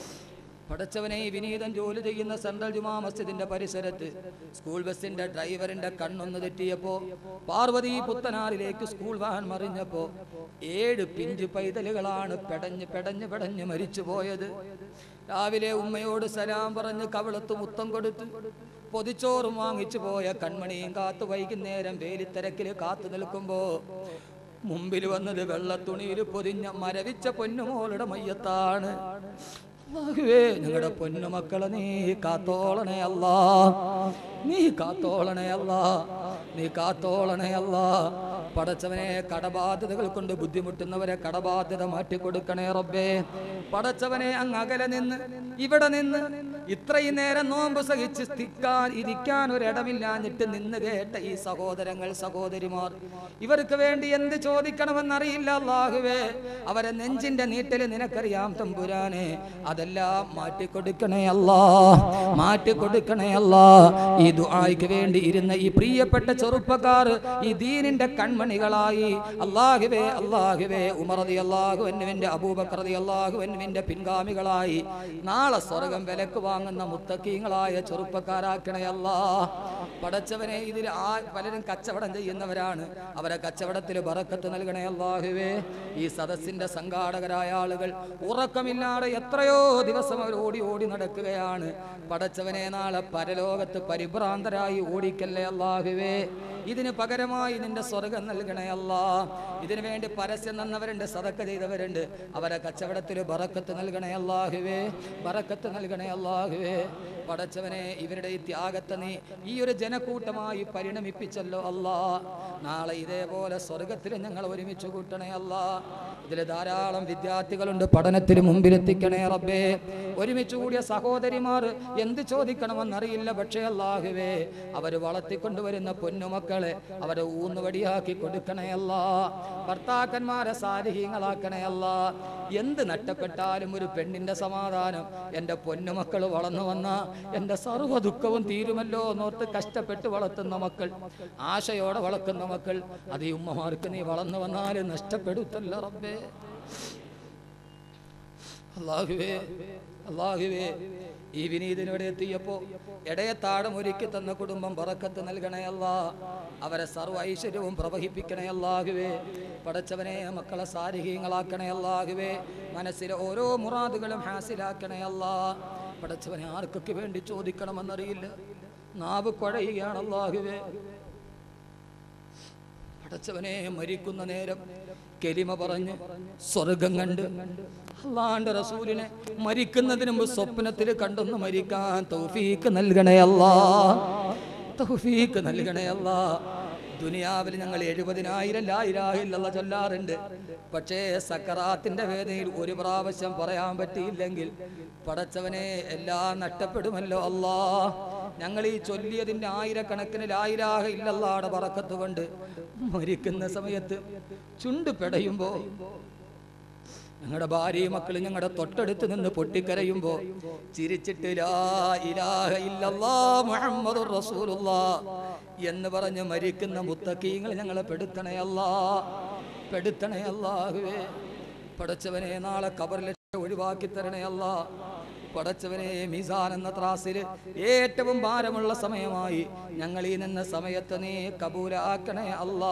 പടച്ചവനെ ഈ വിനീതൻ ജോലി ചെയ്യുന്ന സെൻട്രൽ ജുമാ മസ്ജിദിന്റെ പരിസരത്ത് സ്കൂൾ ബസിന്റെ ഡ്രൈവറിന്റെ കണ്ണൊന്ന് തെറ്റിയപ്പോ പാർവതി പുത്തനാറിലേക്ക് സ്കൂൾ വാൻ മറിഞ്ഞപ്പോ ഏഴ് പിഞ്ചു പൈതലുകളാണ് പെടഞ്ഞ് പെടഞ്ഞ് പെടഞ്ഞ് മരിച്ചു പോയത് രാവിലെ ഉമ്മയോട് സലാം പറഞ്ഞ് കവിളത്ത് മുത്തം കൊടുത്തു പൊതിച്ചോറും വാങ്ങിച്ചു പോയ കൺമണിയും കാത്തു വൈകുന്നേരം വേലിത്തിരക്കിൽ കാത്തു നിൽക്കുമ്പോ മുമ്പിൽ വന്നത് വെള്ളത്തുണിയിൽ പൊതിഞ്ഞ മരവിച്ച പൊന്നുമോളുടെ മയ്യത്താണ് അല്ലാഹുവേ ഞങ്ങളുടെ പൊന്നുമക്കളെ നീ കാത്തോളണേ അല്ലാ നീ കാത്തോളണേ അല്ലാ നീ കാത്തോളണേ അല്ലാ പടച്ചവനെ കടബാധ്യതകൾ കൊണ്ട് ബുദ്ധിമുട്ടുന്നവരെ കടബാധ്യത മാറ്റിക്കൊടുക്കണേ റബ്ബേ പടച്ചവനെ അങ്ങ് അകലെ നിന്ന് ഇവിടെ നിന്ന് ഇത്രയും നേരം നോമ്പ് സഹിച്ച് തിക്കാൻ ഇരിക്കാൻ ഒരിടമില്ലാഞ്ഞിട്ട് നിന്ന് കേട്ട ഈ സഹോദരങ്ങൾ സഹോദരിമാർ ഇവർക്ക് വേണ്ടി എന്ത് ചോദിക്കണമെന്നറിയില്ല അല്ലാഹുവേ അവരെ നെഞ്ചിന്റെ നീട്ടല് നിനക്കറിയാം തമ്പുരാനെ അതെല്ലാം മാറ്റിക്കൊടുക്കണേ അല്ലാ മാറ്റിക്കൊടുക്കണേ അല്ലാ ഈ ദുആയ്ക്ക് വേണ്ടി ഇരുന്ന ഈ പ്രിയപ്പെട്ട ചെറുപ്പക്കാർ ഈ ദീനിന്റെ കൺമണികളായി അല്ലാഹുവേ അല്ലാഹുവേ ഉമർ റതി അല്ലാഹു എന്നുവിന്റെ അബൂബക്കർ റതി അല്ലാഹു എന്നുവിന്റെ പിൻഗാമികളായി നാളെ സ്വർഗം വിലക്ക് വാങ്ങുന്ന മുത്തക്കീങ്ങളായ ചെറുപ്പക്കാരാക്കണേ അല്ലാ പടച്ചവനെ ഇതിൽ ആ പലരും കച്ചവടം ചെയ്യുന്നവരാണ് അവരെ കച്ചവടത്തിൽ ബറക്കത്ത് നൽകണേ അല്ലാഹുവേ ഈ സദസ്സിന്റെ സംഘാടകരായ ആളുകൾ ഉറക്കമില്ലാതെ എത്രയോ ദിവസം അവർ ഓടി ഓടി നടക്കുകയാണ് പടച്ചവനെ നാളെ പരലോകത്ത് പരിഭ്രാന്തരായി ഓടിക്കല്ലേ അല്ലാഹുവേ ഇതിന് പകരമായി നിന്റെ സ്വർഗം നൽകണേ അല്ലാ ഇതിനു വേണ്ടി പരസ്യം നന്നവരുണ്ട് സതക്ക ചെയ്തവരുണ്ട് അവരെ കച്ചവടത്തിൽ ബറക്കത്ത് നൽകണേ അല്ലാഹുവേ ബറക്കത്ത് നൽകണേ അല്ലാഹുവേ പടച്ചവനെ ഇവരുടെ ഈ ത്യാഗത്തെ നീ ഈ ഒരു ജനക്കൂട്ടമായി പരിണമിപ്പിച്ചല്ലോ അല്ലാ നാളെ ഇതേപോലെ സ്വർഗത്തിൽ ഞങ്ങൾ ഒരുമിച്ച് കൂട്ടണേ അല്ലാ ഇതിൽ ധാരാളം വിദ്യാർത്ഥികളുണ്ട് പഠനത്തിന് മുമ്പിലെത്തിക്കണേ റബ്ബേ ഒരുമിച്ച് കൂടിയ സഹോദരിമാർ എന്ത് ചോദിക്കണമെന്നറിയില്ല പക്ഷേ അല്ലാഹുവേ അവർ വളർത്തിക്കൊണ്ടുവരുന്ന പൊന്നുമക്കളെ അവരെ ഊന്നുവടിയാക്കി കൊടുക്കണേ അല്ലാ ഭർത്താക്കന്മാരെ സാരിഹീങ്ങളാക്കണേ അല്ലാ എന്ത് നഷ്ടപ്പെട്ടാലും ഒരു പെണ്ണിന്റെ സമാധാനം എൻ്റെ പൊന്നുമക്കൾ വളർന്നു വന്ന എൻ്റെ സർവ്വ ദുഃഖവും തീരുമല്ലോ എന്നോർത്ത് കഷ്ടപ്പെട്ട് വളർത്തുന്ന മക്കൾ ആശയോടെ വളർത്തുന്ന മക്കൾ അത് ഈ ഉമ്മമാർക്ക് നീ വളർന്നു വന്നാൽ നഷ്ടപ്പെടുത്തല്ല റബ്ബേ അള്ളാഹുവേ അള്ളാഹുവേ ഈ വിനീതിനിവിടെ എത്തിയപ്പോ ഇടയത്താഴം ഒരുക്കി തന്ന കുടുംബം പറക്കത്ത് നൽകണയല്ല അവരെ സർവ്വ ഐശ്വര്യവും പ്രവഹിപ്പിക്കണേ അല്ലാഹുവേ പടച്ചവനെ മക്കളെ സാരിഹീങ്ങളാക്കണേ അല്ലാഹുവേ മനസ്സിലെ ഓരോ മുറാദുകളും ഹാസിലാക്കണേ അല്ലാ പടച്ചവനെ ആർക്കൊക്കെ വേണ്ടി ചോദിക്കണമെന്നറിയില്ല നാവ് കുഴയുകയാണ് അല്ലാഹുവേ പടച്ചവനെ മരിക്കുന്ന നേരം കെലിമ പറഞ്ഞ് സ്വർഗം കണ്ട് അള്ളാന്റെ റസൂലിനെ മരിക്കുന്നതിന് മുമ്പ് സ്വപ്നത്തിൽ കണ്ടൊന്ന് മരിക്കാൻ തൗഫീക്ക് നൽകണേ അല്ലാ തൗഫീക്ക് നൽകണേ അല്ലാ ദുനിയാവിൽ ഞങ്ങൾ എഴുപതിനായിരം ലായിരാഹില്ല ചൊല്ലാറുണ്ട് പക്ഷേ സക്കറാത്തിന്റെ വേദനയിൽ ഒരു പ്രാവശ്യം പറയാൻ പറ്റിയില്ലെങ്കിൽ പടച്ചവനെ എല്ലാം നഷ്ടപ്പെടുമല്ലോ അല്ലാ ഞങ്ങൾ ഈ ചൊല്ലിയതിന്റെ ആയിരക്കണക്കിന് ലായിരാഹ ഇല്ലല്ലാടെ പറക്കത്ത് കൊണ്ട് മരിക്കുന്ന സമയത്ത് ചുണ്ട് പെടയുമ്പോ ഞങ്ങളുടെ ഭാര്യയും മക്കളും ഞങ്ങളുടെ തൊട്ടടുത്ത് നിന്ന് പൊട്ടിക്കരയുമ്പോ ചിരിച്ചിട്ട് ലാ ഇലാഹ ഇല്ലല്ലാ മുഹമ്മദുർ റസൂലുള്ളാ എന്ന് പറഞ്ഞ് മരിക്കുന്ന മുത്തക്കീങ്ങൾ ഞങ്ങളെ പെടുത്തണേ അല്ലാ പെടുത്തണേ അല്ലാഹുവേ പടച്ചവനെ നാളെ കബറിലെ ഒഴിവാക്കി തരണേ അല്ലാ പടച്ചവനെ മീസാൻ എന്ന ത്രാസിൽ ഏറ്റവും ഭാരമുള്ള സമയമായി ഞങ്ങൾ ഈ നിന്ന സമയത്ത് നീ കബൂലാക്കണേ അല്ലാ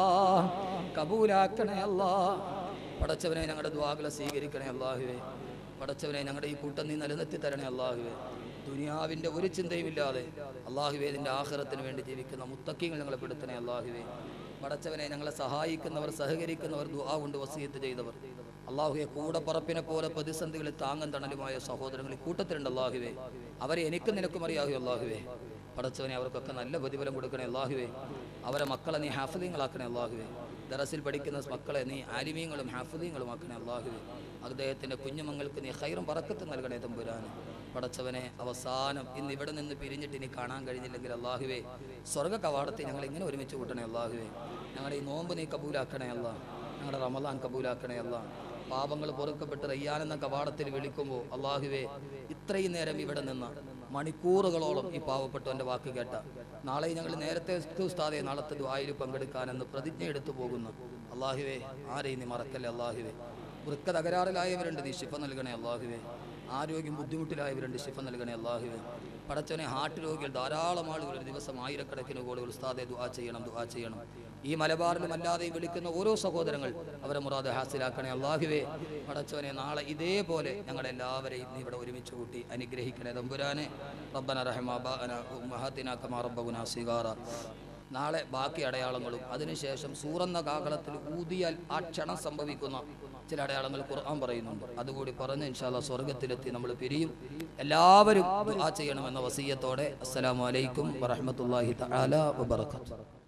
കബൂലാക്കണേ അല്ലാ പടച്ചവനെ ഞങ്ങളുടെ ദ്വാകളെ സ്വീകരിക്കണേ അല്ലാഹുവേ പടച്ചവനെ ഞങ്ങളുടെ ഈ കൂട്ടം നീ നിലനിർത്തി തരണേ അല്ലാഹുവേ ദുനിയാവിൻ്റെ ഒരു ചിന്തയുമില്ലാതെ അള്ളാഹുവേ ഇതിൻ്റെ ആഹ്റത്തിന് വേണ്ടി ജീവിക്കുന്ന മുത്തക്കിങ്ങൾ ഞങ്ങളെ പെടുത്തണേ അല്ലാഹുവേ പടച്ചവനെ ഞങ്ങളെ സഹായിക്കുന്നവർ സഹകരിക്കുന്നവർ ദുആ കൊണ്ട് വസീയത്ത് ചെയ്തവർ അള്ളാഹുവെ കൂടപ്പറപ്പിനെ പോലെ പ്രതിസന്ധികളിൽ താങ്ങൻ തണലുമായ സഹോദരങ്ങൾ ഈ കൂട്ടത്തിലുണ്ട് അള്ളാഹുവേ അവരെ എനിക്കും നിനക്കും അറിയാഹു അള്ളാഹുവേ പടച്ചവനെ അവർക്കൊക്കെ നല്ല പ്രതിഫലം കൊടുക്കണേ അള്ളാഹുവേ അവരെ മക്കളെ നീ ഹാഫിദീങ്ങളാക്കണേ അള്ളാഹുവേ ദറസിൽ പഠിക്കുന്ന മക്കളെ നീ ആലിമീങ്ങളും ഹാഫിദീങ്ങളും ആക്കണേ അള്ളാഹുവേ അദ്ദേഹത്തിൻ്റെ കുഞ്ഞുമങ്ങൾക്ക് നീ ഹൈറും പറക്കത്ത് നൽകണേ തമ്പുരാന് പടച്ചവനെ അവസാനം ഇന്ന് ഇവിടെ നിന്ന് പിരിഞ്ഞിട്ട് ഇനി കാണാൻ കഴിഞ്ഞില്ലെങ്കിൽ അള്ളാഹുവേ സ്വർഗ്ഗ കവാടത്തെ ഞങ്ങൾ ഇങ്ങനെ ഒരുമിച്ച് കൂട്ടണേ അള്ളാഹുവേ ഞങ്ങളുടെ ഈ നോമ്പ് നീ കബൂലാക്കണേ അല്ലാ ഞങ്ങളുടെ റമദാൻ കബൂലാക്കണേ അല്ലാ പാപങ്ങൾ പൊറുക്കപ്പെട്ട് റയ്യാനെന്ന കവാടത്തിൽ വിളിക്കുമ്പോൾ അള്ളാഹുവേ ഇത്രയും നേരം ഇവിടെ നിന്ന് മണിക്കൂറുകളോളം ഈ പാവപ്പെട്ടവൻ്റെ വാക്ക് കേട്ട നാളെ ഞങ്ങൾ നേരത്തെ ഉസ്താദെ നാളത്തെ ദ്വായിൽ പങ്കെടുക്കാനെന്ന് പ്രതിജ്ഞ എടുത്തു പോകുന്നു അള്ളാഹുവേ ആരെയും നീ മറക്കല്ലേ അള്ളാഹുവേ വൃക്ക തകരാറിലായവരുണ്ട് നീ ശിഫ നൽകണേ അള്ളാഹുവേ ആരോഗ്യം ബുദ്ധിമുട്ടിലായവരുണ്ട് ശിഫ നൽകണേ അള്ളാഹുവേ പടച്ചവനെ ഹാർട്ട് രോഗികൾ ധാരാളം ആളുകൾ ഒരു ദിവസം ആയിരക്കണക്കിന് കോളുകൾ ഉസ്താദെ ദുആ ചെയ്യണം ദുആ ചെയ്യണം ഈ മലബാറിലും അല്ലാതെയും വിളിക്കുന്ന ഓരോ സഹോദരങ്ങൾ അവരെ മുറാദ് ഹാസിലാക്കണേ അള്ളാഹുവേ പടച്ചവനെ നാളെ ഇതേപോലെ ഞങ്ങളെല്ലാവരെയും നീ ഇവിടെ ഒരുമിച്ച് കൂട്ടി അനുഗ്രഹിക്കണേ തമ്പുരാനെ റബ്ബന റഹ്മാബാന ഉമ്മഹത്തിന കമാ റബ്ബഗുന സിഗാറ നാളെ ബാക്കി അടയാളങ്ങളും അതിനുശേഷം സൂറന്ന കാകളത്തിൽ ഊതിയാൽ ആ ക്ഷണം സംഭവിക്കുന്ന ചില അടയാളങ്ങൾ ഖുർആൻ പറയുന്നുണ്ട് അതുകൂടി പറഞ്ഞ് ഇൻഷാല്ല സ്വർഗത്തിലെത്തി നമ്മൾ പിരിയും എല്ലാവരും ദുആ ചെയ്യണമെന്ന വസീയത്തോടെ അസ്സലാമു അലൈക്കും വറഹ്മത്തുള്ളാഹി തആല വബറകാതുഹു